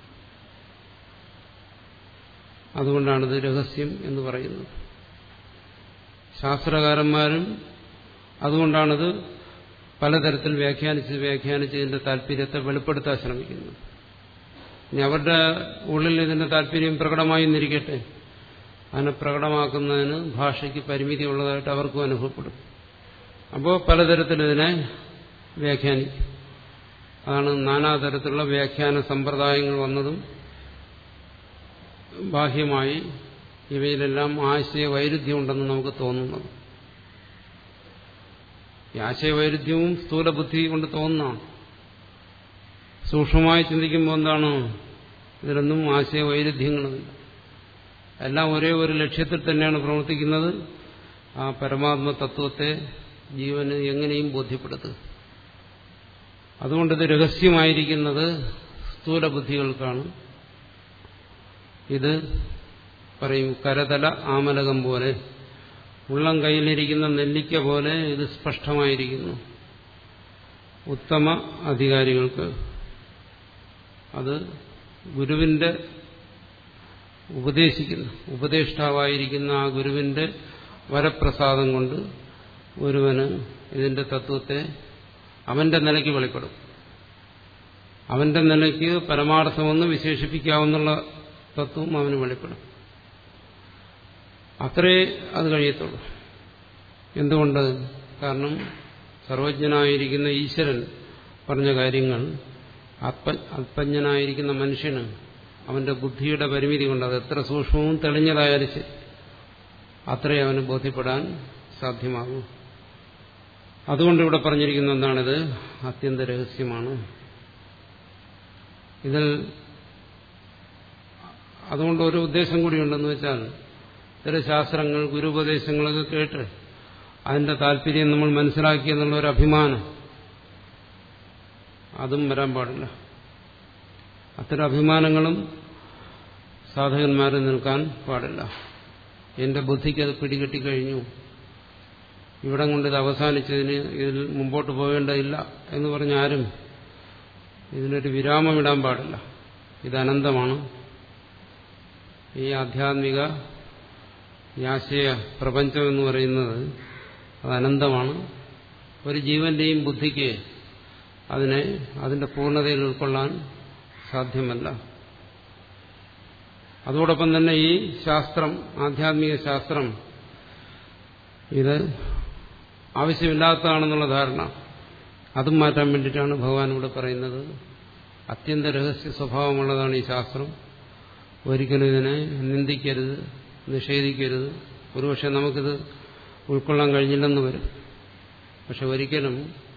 അതുകൊണ്ടാണിത് രഹസ്യം എന്ന് പറയുന്നത് ശാസ്ത്രകാരന്മാരും അതുകൊണ്ടാണിത് പലതരത്തിൽ വ്യാഖ്യാനിച്ച് വ്യാഖ്യാനിച്ച് ഇതിന്റെ താല്പര്യത്തെ വെളിപ്പെടുത്താൻ ശ്രമിക്കുന്നത് ഇനി അവരുടെ ഉള്ളിൽ ഇതിന്റെ താല്പര്യം പ്രകടമായി നിന്നിരിക്കട്ടെ അതിനെ പ്രകടമാക്കുന്നതിന് ഭാഷയ്ക്ക് പരിമിതി ഉള്ളതായിട്ട് അവർക്കും അനുഭവപ്പെടും അപ്പോൾ പലതരത്തിൽ ഇതിനെ വ്യാഖ്യാനിക്കും അതാണ് നാനാതരത്തിലുള്ള വ്യാഖ്യാന സമ്പ്രദായങ്ങൾ വന്നതും ബാഹ്യമായി ഇവയിലെല്ലാം ആശയ വൈരുദ്ധ്യമുണ്ടെന്ന് നമുക്ക് തോന്നുന്നത് ഈ ആശയവൈരുദ്ധ്യവും സ്ഥൂലബുദ്ധി കൊണ്ട് തോന്നുന്നതാണ് സൂക്ഷ്മമായി ചിന്തിക്കുമ്പോൾ എന്താണ് ഇതിലൊന്നും ആശയവൈരുദ്ധ്യങ്ങളുമില്ല എല്ലാം ഒരേ ഒരു ലക്ഷ്യത്തിൽ തന്നെയാണ് പ്രവർത്തിക്കുന്നത് ആ പരമാത്മ തത്വത്തെ ജീവന് എങ്ങനെയും ബോധ്യപ്പെടുത്തുക അതുകൊണ്ടിത് രഹസ്യമായിരിക്കുന്നത് സ്ഥൂലബുദ്ധികൾക്കാണ് ഇത് പറയും കരതല ആമലകം പോലെ ഉള്ളം കയ്യിലിരിക്കുന്ന നെല്ലിക്ക പോലെ ഇത് സ്പഷ്ടമായിരിക്കുന്നു ഉത്തമ അധികാരികൾക്ക് അത് ഗുരുവിന്റെ ഉപദേശിക്കുന്നു ഉപദേഷ്ടാവായിരിക്കുന്ന ആ ഗുരുവിന്റെ വരപ്രസാദം കൊണ്ട് ഒരുവന് ഇതിന്റെ തത്വത്തെ അവന്റെ നിലയ്ക്ക് വെളിപ്പെടും അവന്റെ നിലയ്ക്ക് പരമാർത്ഥമെന്ന് വിശേഷിപ്പിക്കാവുന്ന തത്വം അവന് വെളിപ്പെടും അത്രേ അത് കഴിയത്തുള്ളൂ എന്തുകൊണ്ട് കാരണം സർവജ്ഞനായിരിക്കുന്ന ഈശ്വരൻ പറഞ്ഞ കാര്യങ്ങൾ അല്പ അല്പജ്ഞനായിരിക്കുന്ന മനുഷ്യന് അവന്റെ ബുദ്ധിയുടെ പരിമിതി കൊണ്ട് അത് എത്ര സൂക്ഷ്മവും തെളിഞ്ഞതായാലും ശരി അത്രേ അവന് ബോധ്യപ്പെടാൻ സാധ്യമാകൂ അതുകൊണ്ട് ഇവിടെ പറഞ്ഞിരിക്കുന്ന എന്താണിത് അത്യന്ത രഹസ്യമാണ് ഇതിൽ അതുകൊണ്ട് ഒരു ഉദ്ദേശം കൂടിയുണ്ടെന്ന് വെച്ചാൽ ചില ശാസ്ത്രങ്ങൾ ഗുരുപദേശങ്ങളൊക്കെ കേട്ട് അതിന്റെ താല്പര്യം നമ്മൾ മനസ്സിലാക്കി എന്നുള്ള ഒരു അഭിമാനം അതും വരാൻ പാടില്ല അത്തരം അഭിമാനങ്ങളും സാധകന്മാരിൽ നിൽക്കാൻ പാടില്ല എന്റെ ബുദ്ധിക്ക് അത് പിടികിട്ടിക്കഴിഞ്ഞു ഇവിടം കൊണ്ട് ഇത് അവസാനിച്ചതിന് ഇതിൽ മുമ്പോട്ട് പോകേണ്ടതില്ല എന്ന് പറഞ്ഞ ആരും ഇതിനൊരു വിരാമം ഇടാൻ പാടില്ല ഇത് അനന്തമാണ് ഈ ആധ്യാത്മിക ഈ ആശയ പ്രപഞ്ചം എന്ന് പറയുന്നത് അത് അനന്തമാണ് ഒരു ജീവന്റെയും ബുദ്ധിക്ക് അതിനെ അതിന്റെ പൂർണ്ണതയിൽ ഉൾക്കൊള്ളാൻ സാധ്യമല്ല അതോടൊപ്പം തന്നെ ഈ ശാസ്ത്രം ആധ്യാത്മിക ശാസ്ത്രം ഇത് ആവശ്യമില്ലാത്തതാണെന്നുള്ള ധാരണ അതും മാറ്റാൻ വേണ്ടിയിട്ടാണ് ഭഗവാൻ ഇവിടെ പറയുന്നത് അത്യന്ത രഹസ്യ സ്വഭാവമുള്ളതാണ് ഈ ശാസ്ത്രം ഒരിക്കലും ഇതിനെ നിന്ദിക്കരുത് നിഷേധിക്കരുത് ഒരുപക്ഷെ നമുക്കിത് ഉൾക്കൊള്ളാൻ കഴിഞ്ഞില്ലെന്ന് വരും പക്ഷെ ഒരിക്കലും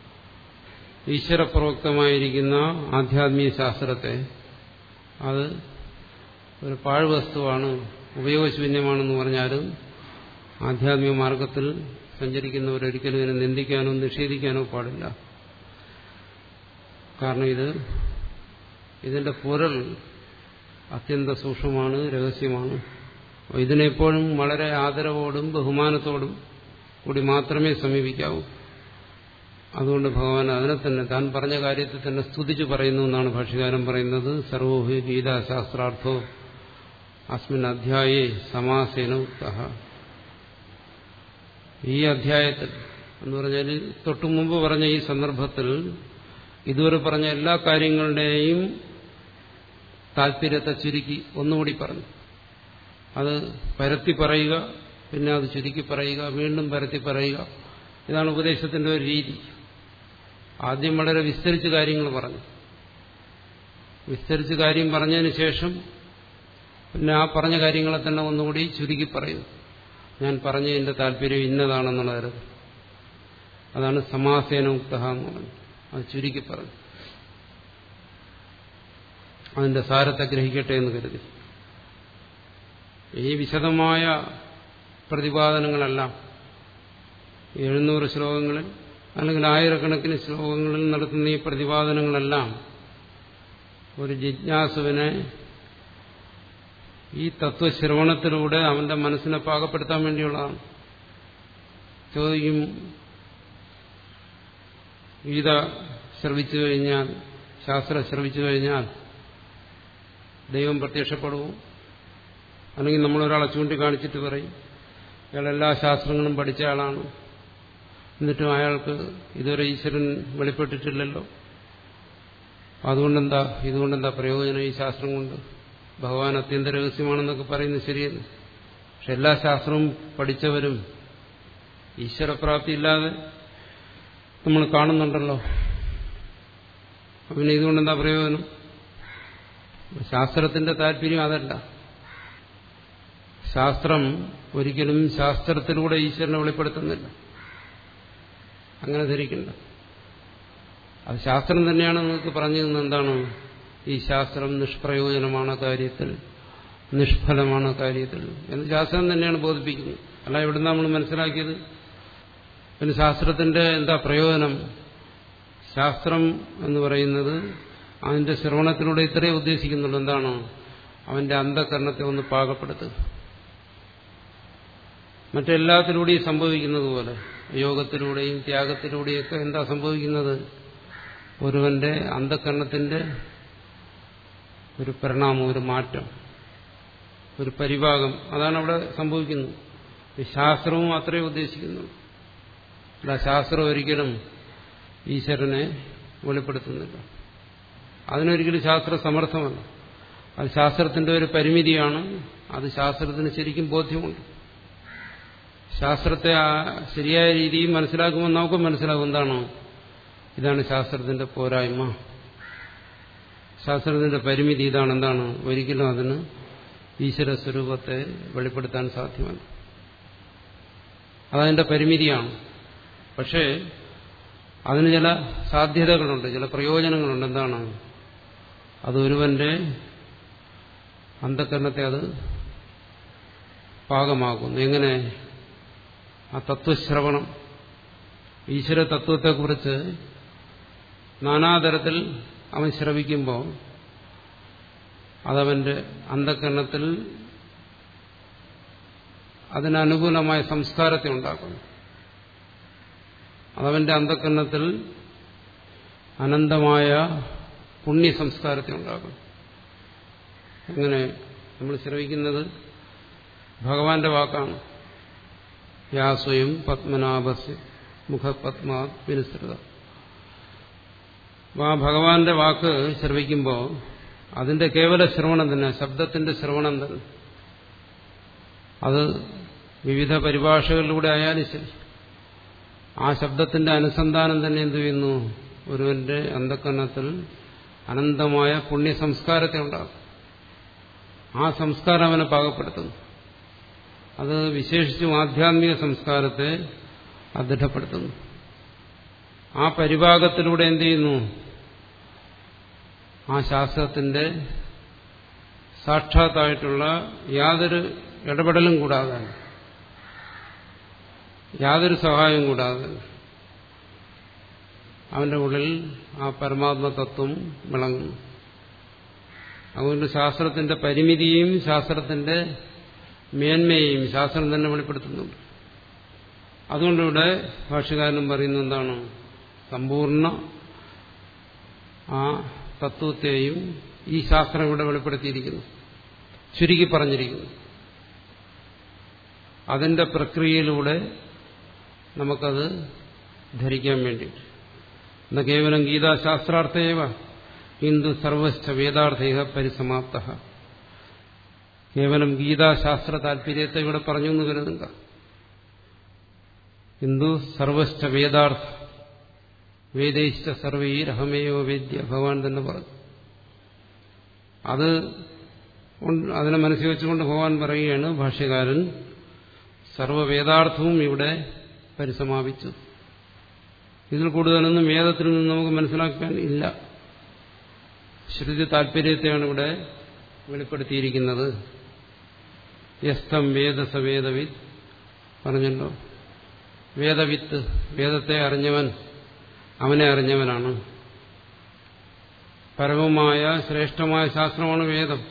ഈശ്വരപ്രോക്തമായിരിക്കുന്ന ആധ്യാത്മിക ശാസ്ത്രത്തെ അത് ഒരു പാഴ്വസ്തുവാണ് ഉപയോഗശൂന്യമാണെന്ന് പറഞ്ഞാലും ആധ്യാത്മിക മാർഗത്തിൽ സഞ്ചരിക്കുന്നവരൊരിക്കലും ഇതിനെ നിന്ദിക്കാനോ നിഷേധിക്കാനോ പാടില്ല കാരണം ഇത് ഇതിന്റെ പൊരുൾ അത്യന്ത സൂക്ഷ്മമാണ് രഹസ്യമാണ് ഇതിനെപ്പോഴും വളരെ ആദരവോടും ബഹുമാനത്തോടും കൂടി മാത്രമേ സമീപിക്കാവൂ അതുകൊണ്ട് ഭഗവാൻ അതിനെ തന്നെ താൻ പറഞ്ഞ കാര്യത്തെ തന്നെ സ്തുതിച്ചു പറയുന്നു എന്നാണ് ഭാഷ്യകാരൻ പറയുന്നത് സർവോഹി ഗീതാശാസ്ത്രാർത്ഥോ അസ്മിൻ അധ്യായേ സമാസേന ഉക്ത ഈ അധ്യായത്തിൽ എന്ന് പറഞ്ഞാൽ തൊട്ടു മുമ്പ് പറഞ്ഞ ഈ സന്ദർഭത്തിൽ ഇതുവരെ പറഞ്ഞ എല്ലാ കാര്യങ്ങളുടെയും താല്പര്യത്തെ ചുരുക്കി ഒന്നുകൂടി പറഞ്ഞു അത് പരത്തി പറയുക പിന്നെ അത് ചുരുക്കി പറയുക വീണ്ടും പരത്തി പറയുക ഇതാണ് ഉപദേശത്തിന്റെ ഒരു രീതി ആദ്യം വളരെ വിസ്തരിച്ച് കാര്യങ്ങൾ പറഞ്ഞു വിസ്തരിച്ച് കാര്യം പറഞ്ഞതിന് ശേഷം പിന്നെ ആ പറഞ്ഞ കാര്യങ്ങളെ തന്നെ ഒന്നുകൂടി ചുരുക്കി പറയുന്നു ഞാൻ പറഞ്ഞതിന്റെ താല്പര്യം ഇന്നതാണെന്നുള്ള കരുത് അതാണ് സമാസേന ഉക്ത എന്ന് പറഞ്ഞു അത് ചുരുക്കി പറഞ്ഞു അതിന്റെ സാരത്തെ ഗ്രഹിക്കട്ടെ എന്ന് കരുതി ഈ വിശദമായ പ്രതിപാദനങ്ങളെല്ലാം എഴുന്നൂറ് ശ്ലോകങ്ങളിൽ അല്ലെങ്കിൽ ആയിരക്കണക്കിന് ശ്ലോകങ്ങളിൽ നടത്തുന്ന ഈ പ്രതിപാദനങ്ങളെല്ലാം ഒരു ജിജ്ഞാസുവിനെ ഈ തത്വശ്രവണത്തിലൂടെ അവന്റെ മനസ്സിനെ പാകപ്പെടുത്താൻ വേണ്ടിയുള്ളതാണ് ചോദിക്കും ഗീത ശ്രവിച്ചു കഴിഞ്ഞാൽ ശാസ്ത്രം ശ്രവിച്ചു കഴിഞ്ഞാൽ ദൈവം പ്രത്യക്ഷപ്പെടുമോ അല്ലെങ്കിൽ നമ്മളൊരാളെ ചൂണ്ടിക്കാണിച്ചിട്ട് പറയും അയാൾ എല്ലാ ശാസ്ത്രങ്ങളും പഠിച്ച ആളാണ് എന്നിട്ടും അയാൾക്ക് ഇതുവരെ ഈശ്വരൻ വെളിപ്പെട്ടിട്ടില്ലല്ലോ അതുകൊണ്ടെന്താ ഇതുകൊണ്ടെന്താ പ്രയോജനം ഈ ശാസ്ത്രം കൊണ്ട് ഭഗവാൻ അത്യന്ത രഹസ്യമാണെന്നൊക്കെ പറയുന്നത് ശരിയല്ല പക്ഷെ എല്ലാ ശാസ്ത്രവും പഠിച്ചവരും ഈശ്വരപ്രാപ്തി ഇല്ലാതെ നമ്മൾ കാണുന്നുണ്ടല്ലോ പിന്നെ ഇതുകൊണ്ടെന്താ പ്രയോജനം ശാസ്ത്രത്തിന്റെ താല്പര്യം അതല്ല ശാസ്ത്രം ഒരിക്കലും ശാസ്ത്രത്തിലൂടെ ഈശ്വരനെ വെളിപ്പെടുത്തുന്നില്ല അങ്ങനെ ധരിക്കണ്ട അത് ശാസ്ത്രം തന്നെയാണ് നിങ്ങൾക്ക് പറഞ്ഞു തന്നത് എന്താണ് ഈ ശാസ്ത്രം നിഷ്പ്രയോജനമാണ് കാര്യത്തിൽ നിഷ്ഫലമാണ് കാര്യത്തിൽ എന്ന് ശാസ്ത്രം തന്നെയാണ് ബോധിപ്പിക്കുന്നത് അല്ല എവിടെ നമ്മൾ മനസ്സിലാക്കിയത് പിന്നെ ശാസ്ത്രത്തിന്റെ എന്താ പ്രയോജനം ശാസ്ത്രം എന്ന് പറയുന്നത് അതിന്റെ ശ്രവണത്തിലൂടെ ഇത്രയേ ഉദ്ദേശിക്കുന്നുള്ളൂ എന്താണ് അവന്റെ അന്ധകരണത്തെ ഒന്ന് പാകപ്പെടുത്തുക മറ്റെല്ലാത്തിലൂടെയും സംഭവിക്കുന്നത് പോലെ യോഗത്തിലൂടെയും ത്യാഗത്തിലൂടെയൊക്കെ എന്താ സംഭവിക്കുന്നത് ഒരുവന്റെ അന്ധകരണത്തിന്റെ ഒരു പരിണാമം ഒരു മാറ്റം ഒരു പരിഭാഗം അതാണ് അവിടെ സംഭവിക്കുന്നത് ഈ ശാസ്ത്രവും അത്രയും ഉദ്ദേശിക്കുന്നു അല്ല ശാസ്ത്രം ഒരിക്കലും ഈശ്വരനെ വെളിപ്പെടുത്തുന്നില്ല അതിനൊരിക്കലും ശാസ്ത്ര സമർത്ഥമല്ല അത് ശാസ്ത്രത്തിന്റെ ഒരു പരിമിതിയാണ് അത് ശാസ്ത്രത്തിന് ശരിക്കും ബോധ്യമുണ്ട് ശാസ്ത്രത്തെ ശരിയായ രീതിയിൽ മനസ്സിലാക്കുമ്പോൾ നമുക്ക് മനസ്സിലാകും എന്താണോ ഇതാണ് ശാസ്ത്രത്തിന്റെ പോരായ്മ ശാസ്ത്രത്തിന്റെ പരിമിതി ഇതാണ് എന്താണ് ഒരിക്കലും അതിന് ഈശ്വര സ്വരൂപത്തെ വെളിപ്പെടുത്താൻ സാധ്യമല്ല അതതിന്റെ പരിമിതിയാണ് പക്ഷേ അതിന് ചില സാധ്യതകളുണ്ട് ചില പ്രയോജനങ്ങളുണ്ട് എന്താണ് അത് ഒരുവന്റെ അന്ധകരണത്തെ അത് പാകമാക്കുന്നു എങ്ങനെ ആ തത്വശ്രവണം ഈശ്വര തത്വത്തെക്കുറിച്ച് നാനാതരത്തിൽ അവൻ ശ്രവിക്കുമ്പോൾ അതവന്റെ അന്ധകരണത്തിൽ അതിനനുകൂലമായ സംസ്കാരത്തെ ഉണ്ടാക്കുന്നു അതവന്റെ അന്ധകരണത്തിൽ അനന്തമായ പുണ്യ സംസ്കാരത്തെ ഉണ്ടാക്കും അങ്ങനെ നമ്മൾ ശ്രവിക്കുന്നത് ഭഗവാന്റെ വാക്കാണ് യാസ്വയം പത്മനാഭസ് മുഖപത്മാ വിനുസൃത ആ ഭഗവാന്റെ വാക്ക് ശ്രവിക്കുമ്പോൾ അതിന്റെ കേവല ശ്രവണം തന്നെ ശബ്ദത്തിന്റെ ശ്രവണം തന്നെ അത് വിവിധ പരിഭാഷകളിലൂടെ ആയാലും ശരി ആ ശബ്ദത്തിന്റെ അനുസന്ധാനം തന്നെ എന്തു ചെയ്യുന്നു ഒരുവന്റെ അന്ധക്കരണത്തിൽ അനന്തമായ പുണ്യ സംസ്കാരത്തെ ഉണ്ടാക്കും ആ സംസ്കാരം അവനെ പാകപ്പെടുത്തുന്നു അത് വിശേഷിച്ചും ആധ്യാത്മിക സംസ്കാരത്തെ അദൃഢപ്പെടുത്തുന്നു ആ പരിഭാഗത്തിലൂടെ എന്ത് ചെയ്യുന്നു ആ ശാസ്ത്രത്തിന്റെ സാക്ഷാത്തായിട്ടുള്ള യാതൊരു ഇടപെടലും കൂടാതെ യാതൊരു സഹായവും കൂടാതെ അവന്റെ ഉള്ളിൽ ആ പരമാത്മ തത്വം വിളങ്ങുന്നു അതുകൊണ്ട് ശാസ്ത്രത്തിന്റെ പരിമിതിയും ശാസ്ത്രത്തിന്റെ മേന്മയെയും ശാസ്ത്രം തന്നെ വെളിപ്പെടുത്തുന്നുണ്ട് അതുകൊണ്ടിവിടെ ഭാഷകാരനും പറയുന്നത് എന്താണ് സമ്പൂർണ്ണ ആ തത്വത്തെയും ഈ ശാസ്ത്രം ഇവിടെ വെളിപ്പെടുത്തിയിരിക്കുന്നു ചുരുക്കി പറഞ്ഞിരിക്കുന്നു അതിന്റെ പ്രക്രിയയിലൂടെ നമുക്കത് ധരിക്കാൻ വേണ്ടിയിട്ട് എന്ന കേവലം ഗീതാശാസ്ത്രാർത്ഥേവ ഹിന്ദു സർവശ്ച വേദാർത്ഥ പരിസമാപ്ത കേവലം ഗീതാശാസ്ത്ര താല്പര്യത്തെ ഇവിടെ പറഞ്ഞു എന്ന് കരുതുക ഹിന്ദു സർവശ്ച വേദാർത്ഥ വേദയിഷ്ട സർവൈരഹമേവ വേദ്യ ഭഗവാൻ തന്നെ പറഞ്ഞു അത് അതിനെ മനസ്സിൽ വെച്ചുകൊണ്ട് ഭഗവാൻ പറയുകയാണ് ഭാഷ്യകാരൻ സർവവേദാർത്ഥവും ഇവിടെ പരിസമാപിച്ചു ഇതിൽ കൂടുതലൊന്നും വേദത്തിൽ നിന്ന് നമുക്ക് മനസ്സിലാക്കാൻ ഇല്ല ശ്രുതി താല്പര്യത്തെയാണ് ഇവിടെ വെളിപ്പെടുത്തിയിരിക്കുന്നത് യസ്തം വേദസവേദവിത്ത് പറഞ്ഞല്ലോ വേദവിത്ത് വേദത്തെ അറിഞ്ഞവൻ അവനെ അറിഞ്ഞവനാണ് പരമമായ ശ്രേഷ്ഠമായ ശാസ്ത്രമാണ് വേദം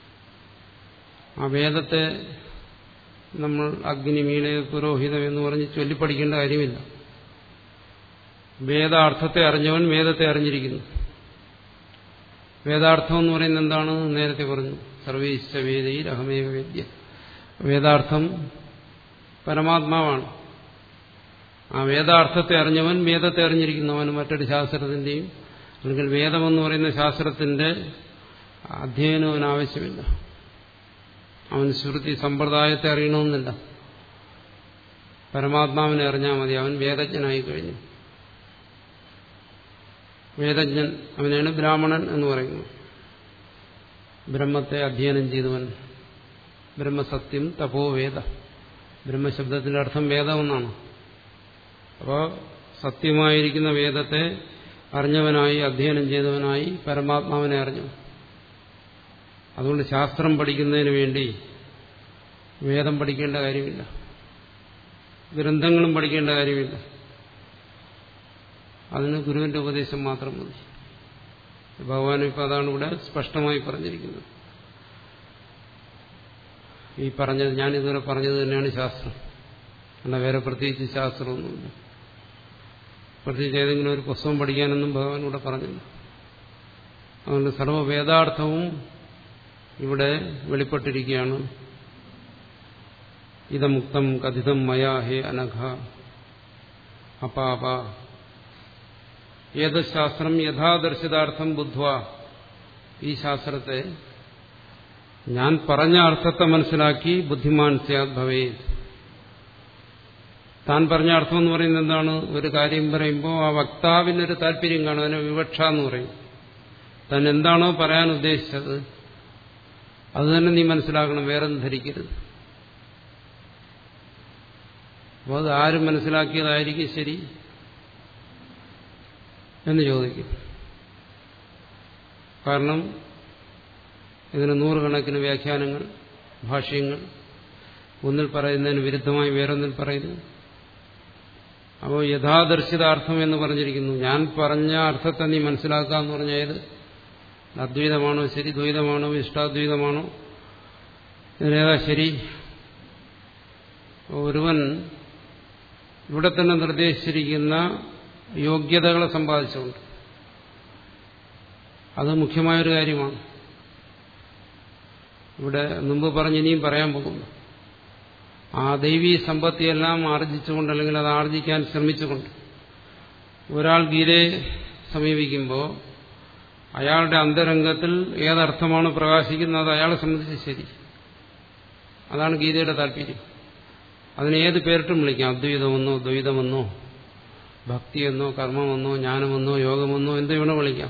ആ വേദത്തെ നമ്മൾ അഗ്നി മീള പുരോഹിതം എന്ന് പറഞ്ഞ് ചൊല്ലിപ്പഠിക്കേണ്ട കാര്യമില്ല വേദാർത്ഥത്തെ അറിഞ്ഞവൻ വേദത്തെ അറിഞ്ഞിരിക്കുന്നു വേദാർത്ഥം എന്ന് പറയുന്നത് എന്താണ് നേരത്തെ പറഞ്ഞു സർവീശ്വ വേദയിൽ അഹമേവ വേദ്യ വേദാർത്ഥം പരമാത്മാവാണ് ആ വേദാർത്ഥത്തെ അറിഞ്ഞവൻ വേദത്തെ അറിഞ്ഞിരിക്കുന്നു അവന് മറ്റൊരു ശാസ്ത്രത്തിന്റെയും അല്ലെങ്കിൽ വേദമെന്ന് പറയുന്ന ശാസ്ത്രത്തിന്റെ അധ്യയനം അവന് ആവശ്യമില്ല അവൻ ശ്രുതി സമ്പ്രദായത്തെ അറിയണമെന്നില്ല പരമാത്മാവിനെ അറിഞ്ഞാൽ മതി അവൻ വേദജ്ഞനായി കഴിഞ്ഞു വേദജ്ഞൻ അവനാണ് ബ്രാഹ്മണൻ എന്ന് പറയുന്നത് ബ്രഹ്മത്തെ അധ്യയനം ചെയ്തവൻ ബ്രഹ്മസത്യം തപോ വേദ ബ്രഹ്മശബ്ദത്തിന്റെ അർത്ഥം വേദമെന്നാണ് അപ്പോൾ സത്യമായിരിക്കുന്ന വേദത്തെ അറിഞ്ഞവനായി അധ്യയനം ചെയ്തവനായി പരമാത്മാവിനെ അറിഞ്ഞു അതുകൊണ്ട് ശാസ്ത്രം പഠിക്കുന്നതിന് വേണ്ടി വേദം പഠിക്കേണ്ട കാര്യമില്ല ഗ്രന്ഥങ്ങളും പഠിക്കേണ്ട കാര്യമില്ല അതിന് ഗുരുവിന്റെ ഉപദേശം മാത്രം മതി ഭഗവാൻ ഇപ്പം അതാണ് ഇവിടെ സ്പഷ്ടമായി പറഞ്ഞിരിക്കുന്നത് ഈ പറഞ്ഞത് ഞാൻ ഇതുവരെ പറഞ്ഞത് തന്നെയാണ് ശാസ്ത്രം അല്ല വേറെ പ്രത്യേകിച്ച് ശാസ്ത്രമൊന്നുമില്ല പ്രത്യേകിച്ച് ഏതെങ്കിലും ഒരു പുസ്തകം പഠിക്കാനൊന്നും ഭഗവാൻ ഇവിടെ പറഞ്ഞില്ല അതുകൊണ്ട് സർവ്വ വേദാർത്ഥവും ഇവിടെ വെളിപ്പെട്ടിരിക്കുകയാണ് ഇതമുക്തം കഥിതം മയാ ഹേ അനഘ അപാപ ഏത് ശാസ്ത്രം യഥാദർശിതാർത്ഥം ബുദ്ധ്വ ഈ ശാസ്ത്രത്തെ ഞാൻ പറഞ്ഞ അർത്ഥത്തെ മനസ്സിലാക്കി ബുദ്ധിമാൻ സ്യാദ് ഭവേ താൻ പറഞ്ഞ അർത്ഥം എന്ന് പറയുന്നത് എന്താണ് ഒരു കാര്യം പറയുമ്പോൾ ആ വക്താവിനൊരു താല്പര്യം കാണും അതിനെ വിവക്ഷ എന്ന് പറയും താൻ എന്താണോ പറയാൻ ഉദ്ദേശിച്ചത് അത് തന്നെ നീ മനസ്സിലാക്കണം വേറൊന്നും ധരിക്കരുത് അപ്പോൾ അത് ആരും മനസ്സിലാക്കിയതായിരിക്കും ശരി എന്ന് ചോദിക്കും കാരണം ഇതിന് നൂറുകണക്കിന് വ്യാഖ്യാനങ്ങൾ ഭാഷ്യങ്ങൾ ഒന്നിൽ പറയുന്നതിന് വിരുദ്ധമായി വേറൊന്നിൽ പറയുന്നു അപ്പോൾ യഥാദർശിതാർത്ഥം എന്ന് പറഞ്ഞിരിക്കുന്നു ഞാൻ പറഞ്ഞ അർത്ഥത്തെ നീ മനസ്സിലാക്കുക എന്ന് പറഞ്ഞാൽ ഏത് അദ്വൈതമാണോ ശരി ദ്വൈതമാണോ ഇഷ്ടാദ്വൈതമാണോ ഇതിനേതാ ശരി ഒരുവൻ ഇവിടെ തന്നെ നിർദ്ദേശിച്ചിരിക്കുന്ന യോഗ്യതകളെ സമ്പാദിച്ചുകൊണ്ട് അത് മുഖ്യമായൊരു കാര്യമാണ് ഇവിടെ മുമ്പ് പറഞ്ഞ് ഇനിയും പറയാൻ പോകുന്നു ആ ദൈവീ സമ്പത്തിയെല്ലാം ആർജിച്ചുകൊണ്ട് അല്ലെങ്കിൽ അത് ആർജിക്കാൻ ശ്രമിച്ചുകൊണ്ട് ഒരാൾ ഗീതയെ സമീപിക്കുമ്പോൾ അയാളുടെ അന്തരംഗത്തിൽ ഏതർത്ഥമാണ് പ്രകാശിക്കുന്നത് അത് അയാളെ സംബന്ധിച്ച് ശരി അതാണ് ഗീതയുടെ താല്പര്യം അതിനെ ഏത് പേരിട്ടും വിളിക്കാം അദ്വൈതമെന്നോ ദ്വൈതമെന്നോ ഭക്തിയെന്നോ കർമ്മമെന്നോ ജ്ഞാനമെന്നോ യോഗമെന്നോ എന്ത് വേണോ വിളിക്കാം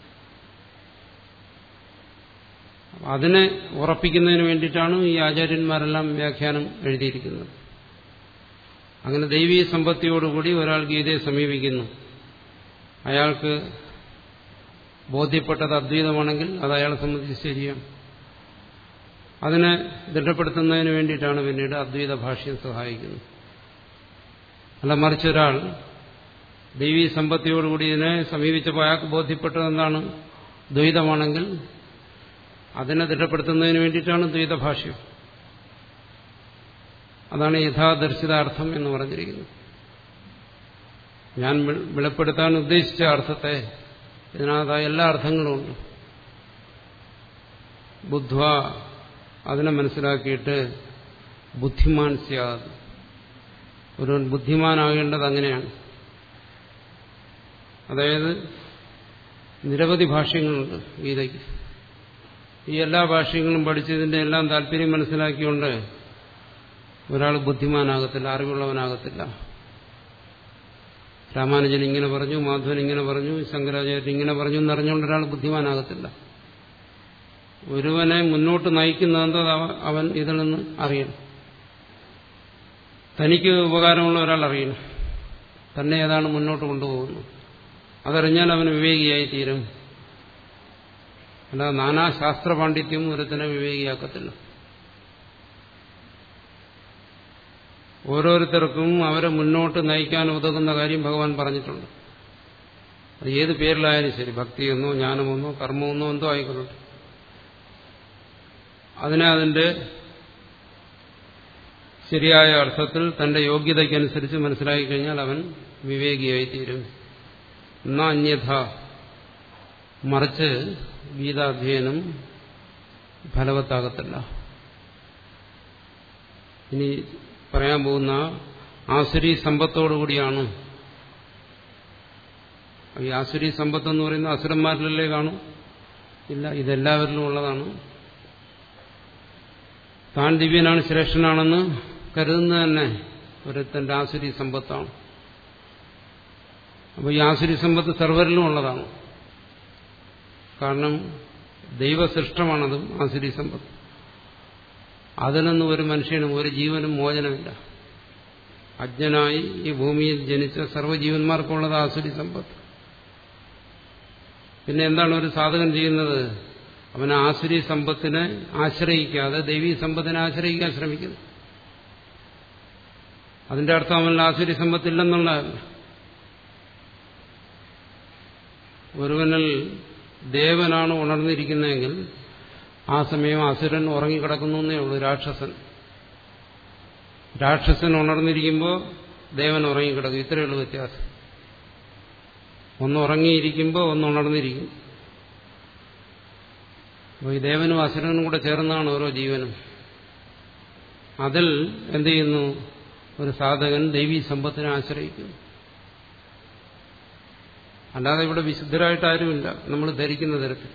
അതിനെ ഉറപ്പിക്കുന്നതിന് വേണ്ടിയിട്ടാണ് ഈ ആചാര്യന്മാരെല്ലാം വ്യാഖ്യാനം എഴുതിയിരിക്കുന്നത് അങ്ങനെ ദൈവീ സമ്പത്തിയോടുകൂടി ഒരാൾ ഗീതയെ സമീപിക്കുന്നു അയാൾക്ക് ബോധ്യപ്പെട്ടത് അദ്വൈതമാണെങ്കിൽ അത് അയാളെ സംബന്ധിച്ച് ശരിയാണ് അതിനെ ദൃഢപ്പെടുത്തുന്നതിന് വേണ്ടിയിട്ടാണ് പിന്നീട് അദ്വൈത ഭാഷ്യം സഹായിക്കുന്നത് അല്ല മറിച്ചൊരാൾ ദൈവീ സമ്പത്തിയോടുകൂടി ഇതിനെ സമീപിച്ചപ്പോൾ അയാൾക്ക് ബോധ്യപ്പെട്ടത് എന്താണ് ദ്വൈതമാണെങ്കിൽ അതിനെ ദൃഢപ്പെടുത്തുന്നതിന് വേണ്ടിയിട്ടാണ് ദ്വൈതഭാഷ്യം അതാണ് യഥാദർശിതാർത്ഥം എന്ന് പറഞ്ഞിരിക്കുന്നത് ഞാൻ വെളിപ്പെടുത്താൻ ഉദ്ദേശിച്ച അർത്ഥത്തെ ഇതിനകത്ത് എല്ലാ അർത്ഥങ്ങളും ഉണ്ട് ബുദ്ധ്വ അതിനെ മനസ്സിലാക്കിയിട്ട് ബുദ്ധിമാൻ സ്യാദ് ഒരുവൻ ബുദ്ധിമാനാകേണ്ടത് അങ്ങനെയാണ് അതായത് നിരവധി ഭാഷ്യങ്ങളുണ്ട് ഗീതയ്ക്ക് ഈ എല്ലാ ഭാഷ്യങ്ങളും പഠിച്ചതിന്റെ എല്ലാം താല്പര്യം മനസ്സിലാക്കിക്കൊണ്ട് ഒരാൾ ബുദ്ധിമാനാകത്തില്ല അറിവുള്ളവനാകത്തില്ല രാമാനുജൻ ഇങ്ങനെ പറഞ്ഞു മാധവൻ ഇങ്ങനെ പറഞ്ഞു ശങ്കരാചാര്യൻ ഇങ്ങനെ പറഞ്ഞു എന്നറിഞ്ഞുകൊണ്ട് ഒരാൾ ബുദ്ധിമാനാകത്തില്ല ഒരുവനെ മുന്നോട്ട് നയിക്കുന്നതെന്തോ അവൻ ഇതിൽ നിന്ന് അറിയണം തനിക്ക് ഉപകാരമുള്ള ഒരാൾ അറിയണം തന്നെ ഏതാണ് മുന്നോട്ട് കൊണ്ടുപോകുന്നത് അതറിഞ്ഞാൽ അവൻ വിവേകിയായി തീരും അല്ല നാനാ ശാസ്ത്ര പാണ്ഡിത്യവും ഒരുത്തിനെ വിവേകിയാക്കത്തില്ല ഓരോരുത്തർക്കും അവരെ മുന്നോട്ട് നയിക്കാൻ ഉതകുന്ന കാര്യം ഭഗവാൻ പറഞ്ഞിട്ടുണ്ട് അത് ഏത് പേരിലായാലും ശരി ഭക്തിയെന്നോ ജ്ഞാനമെന്നോ കർമ്മമെന്നോ എന്തോ ആയിക്കൊള്ളട്ടെ അതിനെ അതിന്റെ ശരിയായ അർത്ഥത്തിൽ തന്റെ യോഗ്യതയ്ക്കനുസരിച്ച് മനസ്സിലാക്കി കഴിഞ്ഞാൽ അവൻ വിവേകിയായി തീരും എന്നാ അന്യഥ മറിച്ച് ഗീതാധ്യയനം ഫലവത്താകത്തില്ല ഇനി പറയാൻ പോകുന്ന ആസുരി സമ്പത്തോടുകൂടിയാണ് ഈ ആസുരി സമ്പത്ത് എന്ന് പറയുന്ന അസുരന്മാരിലല്ലേ കാണും ഇല്ല ഇതെല്ലാവരിലും ഉള്ളതാണ് താൻ ദിവ്യനാണ് ശ്രേഷ്ഠനാണെന്ന് കരുതുന്നത് തന്നെ ഒരുത്തന്റെ ആസുരി സമ്പത്താണ് അപ്പോൾ ഈ ആസുരി സമ്പത്ത് സർവരിലും ഉള്ളതാണ് കാരണം ദൈവസൃഷ്ടമാണതും ആസുരി സമ്പത്ത് അതിനൊന്നും ഒരു മനുഷ്യനും ഒരു ജീവനും മോചനമില്ല അജ്ഞനായി ഈ ഭൂമിയിൽ ജനിച്ച സർവ്വജീവന്മാർക്കുള്ളത് ആസുരി സമ്പത്ത് പിന്നെ എന്താണ് ഒരു സാധകൻ ചെയ്യുന്നത് അവൻ ആസുരി സമ്പത്തിനെ ആശ്രയിക്കാതെ ദൈവീ സമ്പത്തിനെ ആശ്രയിക്കാൻ ശ്രമിക്കുന്നു അതിന്റെ അർത്ഥം അവനിൽ ആസുരി സമ്പത്തില്ലെന്നുള്ളതല്ല ഒരുവനിൽ ദേവനാണ് ഉണർന്നിരിക്കുന്നതെങ്കിൽ ആ സമയം അസുരൻ ഉറങ്ങിക്കിടക്കുന്നു എന്നേ ഉള്ളൂ രാക്ഷസൻ രാക്ഷസൻ ഉണർന്നിരിക്കുമ്പോൾ ദേവൻ ഉറങ്ങിക്കിടക്കും ഇത്രയുള്ള വ്യത്യാസം ഒന്ന് ഉറങ്ങിയിരിക്കുമ്പോൾ ഒന്ന് ഉണർന്നിരിക്കും അപ്പോൾ ഈ ദേവനും അസുരനും കൂടെ ചേർന്നാണ് ഓരോ ജീവനും അതിൽ എന്ത് ചെയ്യുന്നു ഒരു സാധകൻ ദൈവീ സമ്പത്തിനെ ആശ്രയിക്കുന്നു അല്ലാതെ ഇവിടെ വിശുദ്ധരായിട്ട് ആരുമില്ല നമ്മൾ ധരിക്കുന്ന തരത്തിൽ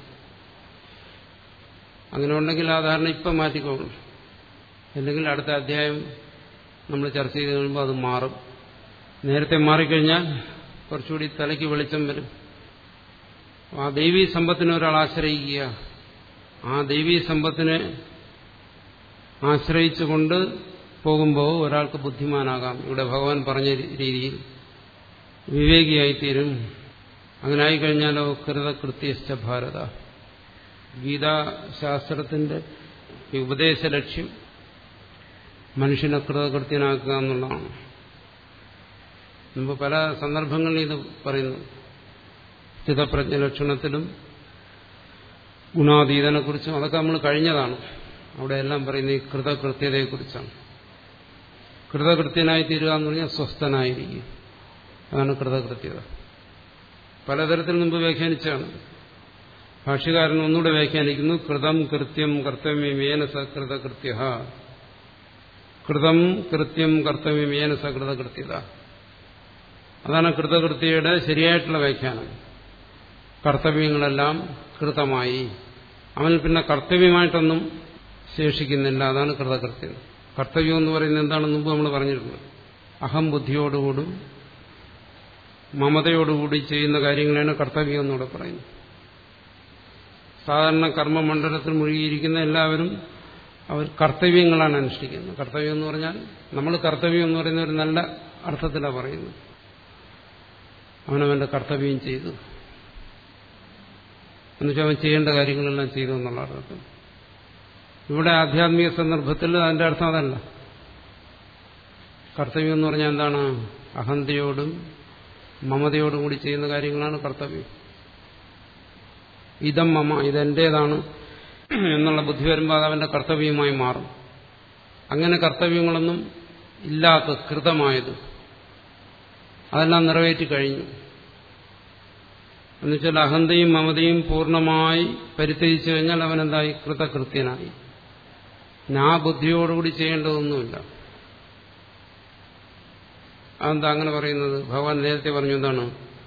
അങ്ങനെ ഉണ്ടെങ്കിൽ ആ ധാരണ ഇപ്പം മാറ്റിക്കോളും അല്ലെങ്കിൽ അടുത്ത അധ്യായം നമ്മൾ ചർച്ച ചെയ്ത് കഴിയുമ്പോൾ അത് മാറും നേരത്തെ മാറിക്കഴിഞ്ഞാൽ കുറച്ചുകൂടി തലയ്ക്ക് വെളിച്ചം വരും ആ ദൈവീ സമ്പത്തിനെ ഒരാൾ ആശ്രയിക്കുക ആ ദൈവീ സമ്പത്തിനെ ആശ്രയിച്ചുകൊണ്ട് പോകുമ്പോൾ ഒരാൾക്ക് ബുദ്ധിമാനാകാം ഇവിടെ ഭഗവാൻ പറഞ്ഞ രീതിയിൽ വിവേകിയായിത്തീരും അങ്ങനെ ആയിക്കഴിഞ്ഞാലോ കൃതകൃത്യസ്ഥ ഭാരത ഗീതാശാസ്ത്രത്തിന്റെ ഈ ഉപദേശ ലക്ഷ്യം മനുഷ്യനെ കൃതകൃത്യനാക്കുക എന്നുള്ളതാണ് മുമ്പ് പല സന്ദർഭങ്ങളിൽ ഇത് പറയുന്നു സ്ഥിതപ്രജ്ഞ ലക്ഷണത്തിലും ഗുണാതീതനെക്കുറിച്ചും അതൊക്കെ നമ്മൾ കഴിഞ്ഞതാണ് അവിടെ എല്ലാം പറയുന്നത് ഈ കൃതകൃത്യതയെക്കുറിച്ചാണ് കൃതകൃത്യനായി തീരുക എന്ന് പറഞ്ഞാൽ സ്വസ്ഥനായിരിക്കും അതാണ് കൃതകൃത്യത പലതരത്തിൽ മുമ്പ് വ്യാഖ്യാനിച്ചാണ് ഭാഷ്യകാരൻ ഒന്നുകൂടെ വ്യാഖ്യാനിക്കുന്നു കൃതം കൃത്യം കർത്തവ്യമേന സകൃതകൃത്യ കൃതം കൃത്യം കർത്തവ്യമേന സകൃതകൃത്യത അതാണ് കൃതകൃത്യയുടെ ശരിയായിട്ടുള്ള വ്യാഖ്യാനം കർത്തവ്യങ്ങളെല്ലാം കൃതമായി അവനിൽ പിന്നെ കർത്തവ്യമായിട്ടൊന്നും ശേഷിക്കുന്നില്ല അതാണ് കൃതകൃത്യം കർത്തവ്യം എന്ന് പറയുന്നത് എന്താണെന്ന് മുമ്പ് നമ്മൾ പറഞ്ഞിട്ടുണ്ട് അഹം ബുദ്ധിയോടുകൂടും മമതയോടുകൂടി ചെയ്യുന്ന കാര്യങ്ങളാണ് കർത്തവ്യം എന്നൂടെ പറയുന്നത് സാധാരണ കർമ്മമണ്ഡലത്തിൽ മുഴുകിയിരിക്കുന്ന എല്ലാവരും അവർ കർത്തവ്യങ്ങളാണ് അനുഷ്ഠിക്കുന്നത് കർത്തവ്യം എന്ന് പറഞ്ഞാൽ നമ്മൾ കർത്തവ്യം എന്ന് പറയുന്ന ഒരു നല്ല അർത്ഥത്തിലാണ് പറയുന്നത് അവനവന്റെ കർത്തവ്യം ചെയ്തു എന്നുവെച്ചാൽ അവൻ ചെയ്യേണ്ട കാര്യങ്ങളെല്ലാം ചെയ്തു എന്നുള്ള അർത്ഥത്തിൽ ഇവിടെ ആധ്യാത്മിക സന്ദർഭത്തിൽ അതിന്റെ അർത്ഥം അതല്ല കർത്തവ്യം എന്ന് പറഞ്ഞാൽ എന്താണ് അഹന്തയോടും മമതയോടും കൂടി ചെയ്യുന്ന കാര്യങ്ങളാണ് കർത്തവ്യം ഇതം മമ ഇതെന്റേതാണ് എന്നുള്ള ബുദ്ധി വരുമ്പോൾ അത് അവന്റെ കർത്തവ്യമായി മാറും അങ്ങനെ കർത്തവ്യങ്ങളൊന്നും ഇല്ലാത്ത കൃതമായത് അതെല്ലാം നിറവേറ്റി കഴിഞ്ഞു എന്നുവെച്ചാൽ അഹന്തയും മമതയും പൂർണ്ണമായി പരിത്യജിച്ചു കഴിഞ്ഞാൽ അവനെന്തായി കൃതകൃത്യനായി ഞാൻ ബുദ്ധിയോടുകൂടി ചെയ്യേണ്ടതൊന്നുമില്ല അതെന്താ അങ്ങനെ പറയുന്നത് ഭഗവാൻ നേരത്തെ പറഞ്ഞു എന്താണ്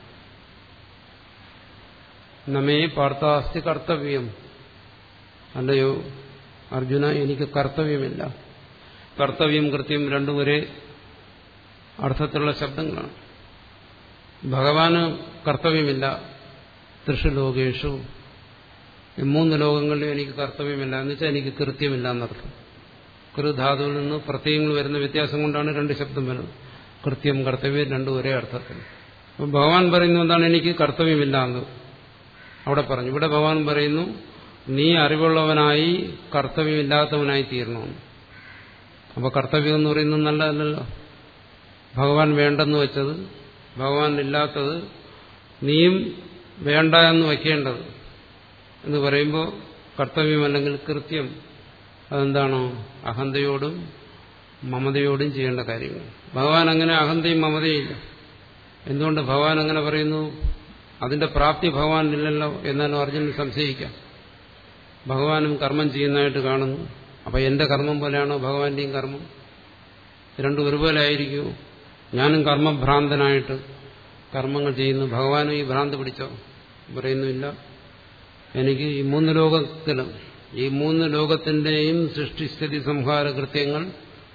നമേ പാർത്ഥാസ്തി കർത്തവ്യം അല്ലയോ അർജുന എനിക്ക് കർത്തവ്യമില്ല കർത്തവ്യം കൃത്യം രണ്ടും ഒരേ അർത്ഥത്തിലുള്ള ശബ്ദങ്ങളാണ് ഭഗവാന് കർത്തവ്യമില്ല തൃഷു ലോകേഷു ഈ മൂന്ന് ലോകങ്ങളിലും എനിക്ക് കർത്തവ്യമില്ല എന്ന് വെച്ചാൽ എനിക്ക് കൃത്യമില്ല എന്നർത്ഥം കൃധാതുവിൽ നിന്ന് പ്രത്യയങ്ങൾ വരുന്ന വ്യത്യാസം കൊണ്ടാണ് രണ്ട് ശബ്ദം വരുന്നത് കൃത്യം കർത്തവ്യം രണ്ടും ഒരേ അർത്ഥത്തിൽ അപ്പം ഭഗവാൻ പറയുന്നു എന്താണ് എനിക്ക് കർത്തവ്യമില്ല എന്ന് അവിടെ പറഞ്ഞു ഇവിടെ ഭഗവാൻ പറയുന്നു നീ അറിവുള്ളവനായി കർത്തവ്യമില്ലാത്തവനായി തീരണമെന്ന് അപ്പോൾ കർത്തവ്യം എന്ന് പറയുന്നത് നല്ലതല്ലല്ലോ ഭഗവാൻ വേണ്ടെന്ന് വെച്ചത് ഭഗവാൻ ഇല്ലാത്തത് നീയും വേണ്ട എന്ന് വയ്ക്കേണ്ടത് എന്ന് പറയുമ്പോൾ കർത്തവ്യം അല്ലെങ്കിൽ കൃത്യം അതെന്താണോ അഹന്തയോടും മമതയോടും ചെയ്യേണ്ട കാര്യങ്ങൾ ഭഗവാൻ അങ്ങനെ അഹന്തയും മമതയും ഇല്ല എന്തുകൊണ്ട് ഭഗവാൻ അങ്ങനെ പറയുന്നു അതിന്റെ പ്രാപ്തി ഭഗവാനില്ലല്ലോ എന്നാലും അർജുനൻ സംശയിക്കാം ഭഗവാനും കർമ്മം ചെയ്യുന്നതായിട്ട് കാണുന്നു അപ്പൊ എന്റെ കർമ്മം പോലെയാണോ ഭഗവാന്റെയും കർമ്മം രണ്ടും ഒരുപോലെ ആയിരിക്കുമോ ഞാനും കർമ്മഭ്രാന്തനായിട്ട് കർമ്മങ്ങൾ ചെയ്യുന്നു ഭഗവാനും ഈ ഭ്രാന്ത് പിടിച്ചോ പറയുന്നുമില്ല എനിക്ക് ഈ മൂന്ന് ലോകത്തിലും ഈ മൂന്ന് ലോകത്തിന്റെയും സൃഷ്ടിസ്ഥിതി സംഹാര കൃത്യങ്ങൾ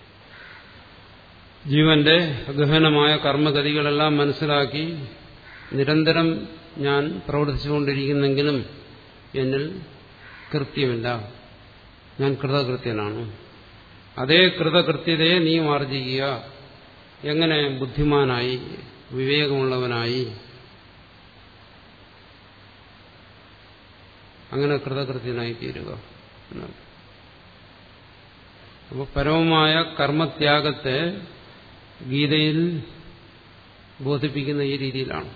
ജീവന്റെ ഗഹനമായ കർമ്മഗതികളെല്ലാം മനസ്സിലാക്കി നിരന്തരം ഞാൻ പ്രവർത്തിച്ചുകൊണ്ടിരിക്കുന്നെങ്കിലും എന്നിൽ കൃത്യമില്ല ഞാൻ കൃതകൃത്യനാണ് അതേ കൃതകൃത്യതയെ നീ ആർജിക്കുക എങ്ങനെ ബുദ്ധിമാനായി വിവേകമുള്ളവനായി അങ്ങനെ കൃതകൃത്യനായി തീരുക എന്നാണ് അപ്പോൾ പരമമായ കർമ്മത്യാഗത്തെ ഗീതയിൽ ബോധിപ്പിക്കുന്ന ഈ രീതിയിലാണ്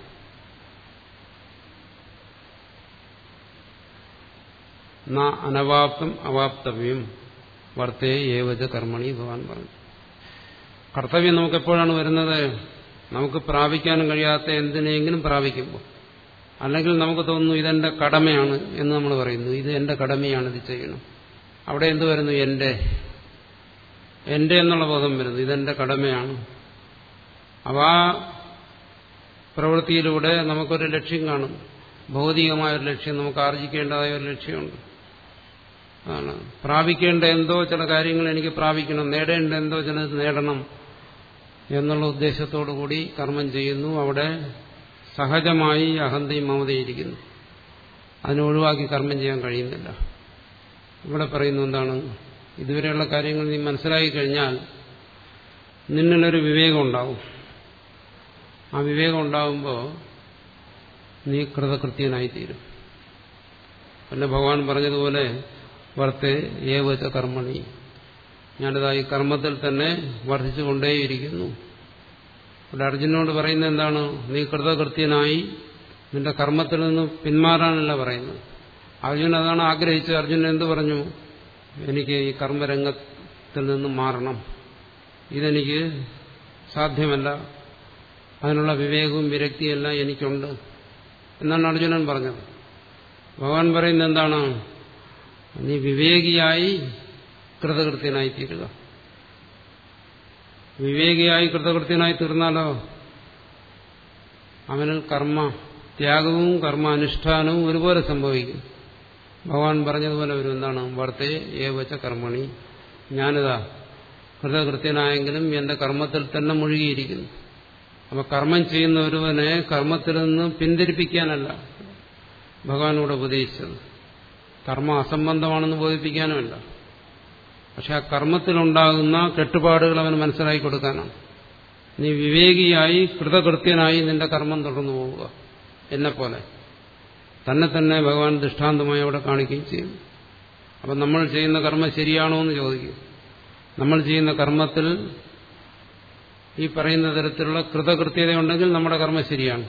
ന അനവാപ്തം അവാപ്തവ്യം വർത്തേ ഏവജ കർമ്മണി ഭഗവാൻ പറഞ്ഞു കർത്തവ്യം നമുക്ക് എപ്പോഴാണ് വരുന്നത് നമുക്ക് പ്രാപിക്കാനും കഴിയാത്ത എന്തിനെങ്കിലും പ്രാപിക്കുമ്പോൾ അല്ലെങ്കിൽ നമുക്ക് തോന്നുന്നു ഇതെന്റെ കടമയാണ് എന്ന് നമ്മൾ പറയുന്നു ഇത് എന്റെ കടമയാണ് ഇത് ചെയ്യണം അവിടെ എന്ത് വരുന്നു എന്റെ എന്റെ എന്നുള്ള ബോധം വരുന്നു ഇതെന്റെ കടമയാണ് അവ ആ പ്രവൃത്തിയിലൂടെ നമുക്കൊരു ലക്ഷ്യം കാണും ഭൗതികമായ ഒരു ലക്ഷ്യം നമുക്ക് ആർജിക്കേണ്ടതായ ഒരു ലക്ഷ്യമുണ്ട് ആണ് പ്രാപിക്കേണ്ട എന്തോ ചില കാര്യങ്ങൾ എനിക്ക് പ്രാപിക്കണം നേടേണ്ട എന്തോ ചിലത് നേടണം എന്നുള്ള ഉദ്ദേശത്തോടു കൂടി കർമ്മം ചെയ്യുന്നു അവിടെ സഹജമായി അഹന്തയും മമതയും ഇരിക്കുന്നു അതിനെ ഒഴിവാക്കി കർമ്മം ചെയ്യാൻ കഴിയുന്നില്ല ഇവിടെ പറയുന്നു എന്താണ് ഇതുവരെയുള്ള കാര്യങ്ങൾ നീ മനസ്സിലാക്കി കഴിഞ്ഞാൽ നിന്നിലൊരു വിവേകം ഉണ്ടാവും ആ വിവേകം ഉണ്ടാകുമ്പോൾ നീ കൃതകൃത്യനായിത്തീരും പിന്നെ ഭഗവാൻ പറഞ്ഞതുപോലെ വർത്തെ ഏവച കർമ്മണി ഞാനിതാ ഈ കർമ്മത്തിൽ തന്നെ വർദ്ധിച്ചുകൊണ്ടേയിരിക്കുന്നു ഇവിടെ അർജുനോട് പറയുന്നത് എന്താണ് നീ കൃതകൃത്യനായി നിന്റെ കർമ്മത്തിൽ നിന്ന് പിന്മാറാനല്ല പറയുന്നത് അർജുനൻ അതാണ് ആഗ്രഹിച്ചത് അർജുനൻ എന്ത് പറഞ്ഞു എനിക്ക് ഈ കർമ്മരംഗത്തിൽ നിന്ന് മാറണം ഇതെനിക്ക് സാധ്യമല്ല അതിനുള്ള വിവേകവും വിരക്തിയെല്ലാം എനിക്കുണ്ട് എന്നാണ് അർജുനൻ പറഞ്ഞത് ഭഗവാൻ പറയുന്നത് എന്താണ് നീ വിവേകിയായി കൃതകൃത്യനായി തീരുക വിവേകിയായി കൃതകൃത്യനായി തീർന്നാലോ അവനിൽ കർമ്മ ത്യാഗവും കർമ്മ അനുഷ്ഠാനവും ഒരുപോലെ സംഭവിക്കും ഭഗവാൻ പറഞ്ഞതുപോലെ ഒരു എന്താണ് വർത്തേ ഏവച്ച കർമ്മണി ഞാനിതാ കൃതകൃത്യനായെങ്കിലും എന്റെ കർമ്മത്തിൽ തന്നെ മുഴുകിയിരിക്കുന്നു അപ്പൊ കർമ്മം ചെയ്യുന്ന ഒരുവനെ കർമ്മത്തിൽ നിന്ന് പിന്തിരിപ്പിക്കാനല്ല ഭഗവാനോട് ഉപദേശിച്ചത് കർമ്മ അസംബന്ധമാണെന്ന് ബോധിപ്പിക്കാനുമല്ല പക്ഷെ ആ കർമ്മത്തിലുണ്ടാകുന്ന കെട്ടുപാടുകൾ അവന് മനസ്സിലാക്കി കൊടുക്കാനാണ് നീ വിവേകിയായി കൃതകൃത്യനായി നിന്റെ കർമ്മം തുടർന്നു പോവുക എന്നെപ്പോലെ തന്നെ തന്നെ ഭഗവാൻ ദൃഷ്ടാന്തമായി അവിടെ കാണിക്കുകയും ചെയ്യും അപ്പം നമ്മൾ ചെയ്യുന്ന കർമ്മം ശരിയാണോ എന്ന് ചോദിക്കും നമ്മൾ ചെയ്യുന്ന കർമ്മത്തിൽ ഈ പറയുന്ന തരത്തിലുള്ള കൃതകൃത്യതയുണ്ടെങ്കിൽ നമ്മുടെ കർമ്മം ശരിയാണ്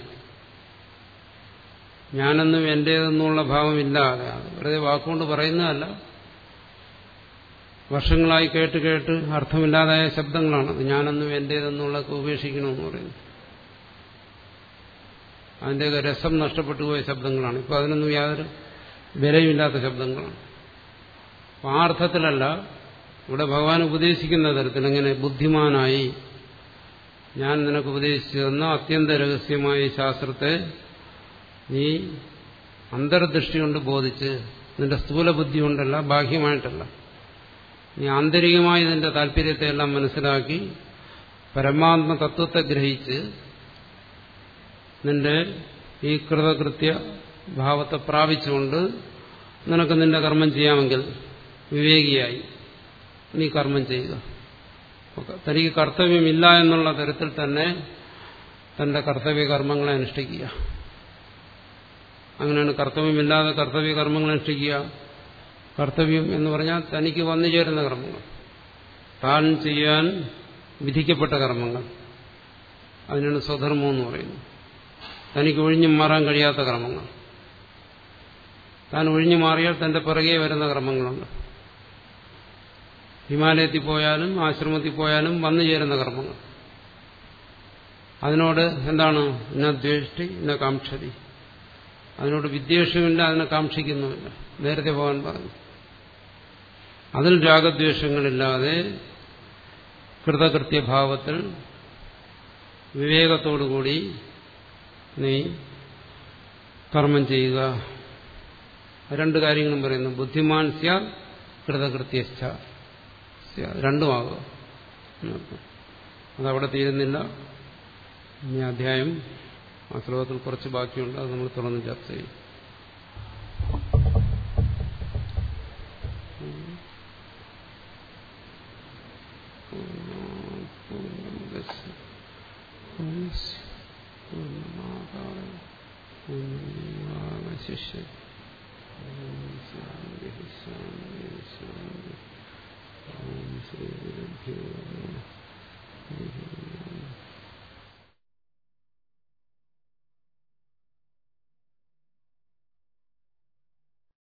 ഞാനെന്നും എന്റേതെന്നുള്ള ഭാവമില്ലാതെ അത് വെറുതെ വാക്കുകൊണ്ട് പറയുന്നതല്ല വർഷങ്ങളായി കേട്ട് കേട്ട് അർത്ഥമില്ലാതായ ശബ്ദങ്ങളാണത് ഞാനെന്നും എന്റേതെന്നുള്ളതൊക്കെ ഉപേക്ഷിക്കണമെന്ന് പറയുന്നു അതിൻ്റെയൊക്കെ രസം നഷ്ടപ്പെട്ടു പോയ ശബ്ദങ്ങളാണ് ഇപ്പൊ അതിനൊന്നും യാതൊരു വിലയുമില്ലാത്ത ശബ്ദങ്ങളാണ് അപ്പൊ ആ അർത്ഥത്തിലല്ല ഇവിടെ ഭഗവാൻ ഉപദേശിക്കുന്ന തരത്തിൽ എങ്ങനെ ബുദ്ധിമാനായി ഞാൻ നിനക്ക് ഉപദേശിച്ചു തന്ന അത്യന്ത രഹസ്യമായ ഈ ശാസ്ത്രത്തെ നീ അന്തർദൃഷ്ടി കൊണ്ട് ബോധിച്ച് നിന്റെ സ്ഥൂല ബുദ്ധി കൊണ്ടല്ല ബാഹ്യമായിട്ടല്ല നീ ആന്തരികമായി നിന്റെ താല്പര്യത്തെ എല്ലാം മനസ്സിലാക്കി പരമാത്മ തത്വത്തെ ഗ്രഹിച്ച് നിന്റെ ഈ കൃതകൃത്യ ഭാവത്തെ പ്രാപിച്ചുകൊണ്ട് നിനക്ക് നിന്റെ കർമ്മം ചെയ്യാമെങ്കിൽ വിവേകിയായി നീ കർമ്മം ചെയ്യുക തനിക്ക് കർത്തവ്യമില്ല എന്നുള്ള തരത്തിൽ തന്നെ തന്റെ കർത്തവ്യ കർമ്മങ്ങളെ അനുഷ്ഠിക്കുക അങ്ങനെയാണ് കർത്തവ്യമില്ലാതെ കർത്തവ്യ കർമ്മങ്ങൾ അനുഷ്ഠിക്കുക കർത്തവ്യം എന്ന് പറഞ്ഞാൽ തനിക്ക് വന്നു ചേരുന്ന കർമ്മങ്ങൾ താൻ ചെയ്യാൻ വിധിക്കപ്പെട്ട കർമ്മങ്ങൾ അതിനാണ് സ്വധർമ്മം എന്ന് പറയുന്നത് തനിക്ക് ഒഴിഞ്ഞു മാറാൻ കഴിയാത്ത കർമ്മങ്ങൾ താൻ ഒഴിഞ്ഞു മാറിയാൽ തന്റെ പിറകെ വരുന്ന കർമ്മങ്ങളുണ്ട് ഹിമാലയത്തിൽ പോയാലും ആശ്രമത്തിൽ പോയാലും വന്നു ചേരുന്ന കർമ്മങ്ങൾ അതിനോട് എന്താണ് ഇന്ന ദ്വേഷ്ടി ഇന്ന കാംക്ഷതി അതിനോട് വിദ്വേഷമില്ല അതിനെ കാക്ഷിക്കുന്നുമില്ല നേരത്തെ പോകാൻ പറഞ്ഞു അതിൽ രാഗദ്വേഷങ്ങളില്ലാതെ കൃതകൃത്യഭാവത്തിൽ വിവേകത്തോടുകൂടി നീ കർമ്മം ചെയ്യുക രണ്ട് കാര്യങ്ങളും പറയുന്നു ബുദ്ധിമാൻ സ്യാ കൃതകൃത്യസ്ഥ രണ്ടുമാകുക അതവിടെ തീരുന്നില്ല ഇനി അധ്യായം ആ ശ്ലോകത്തിൽ കുറച്ച് ബാക്കിയുണ്ട് അത് നമ്മൾ തുറന്ന് ചർച്ച ചെയ്യും ശിഷ്യ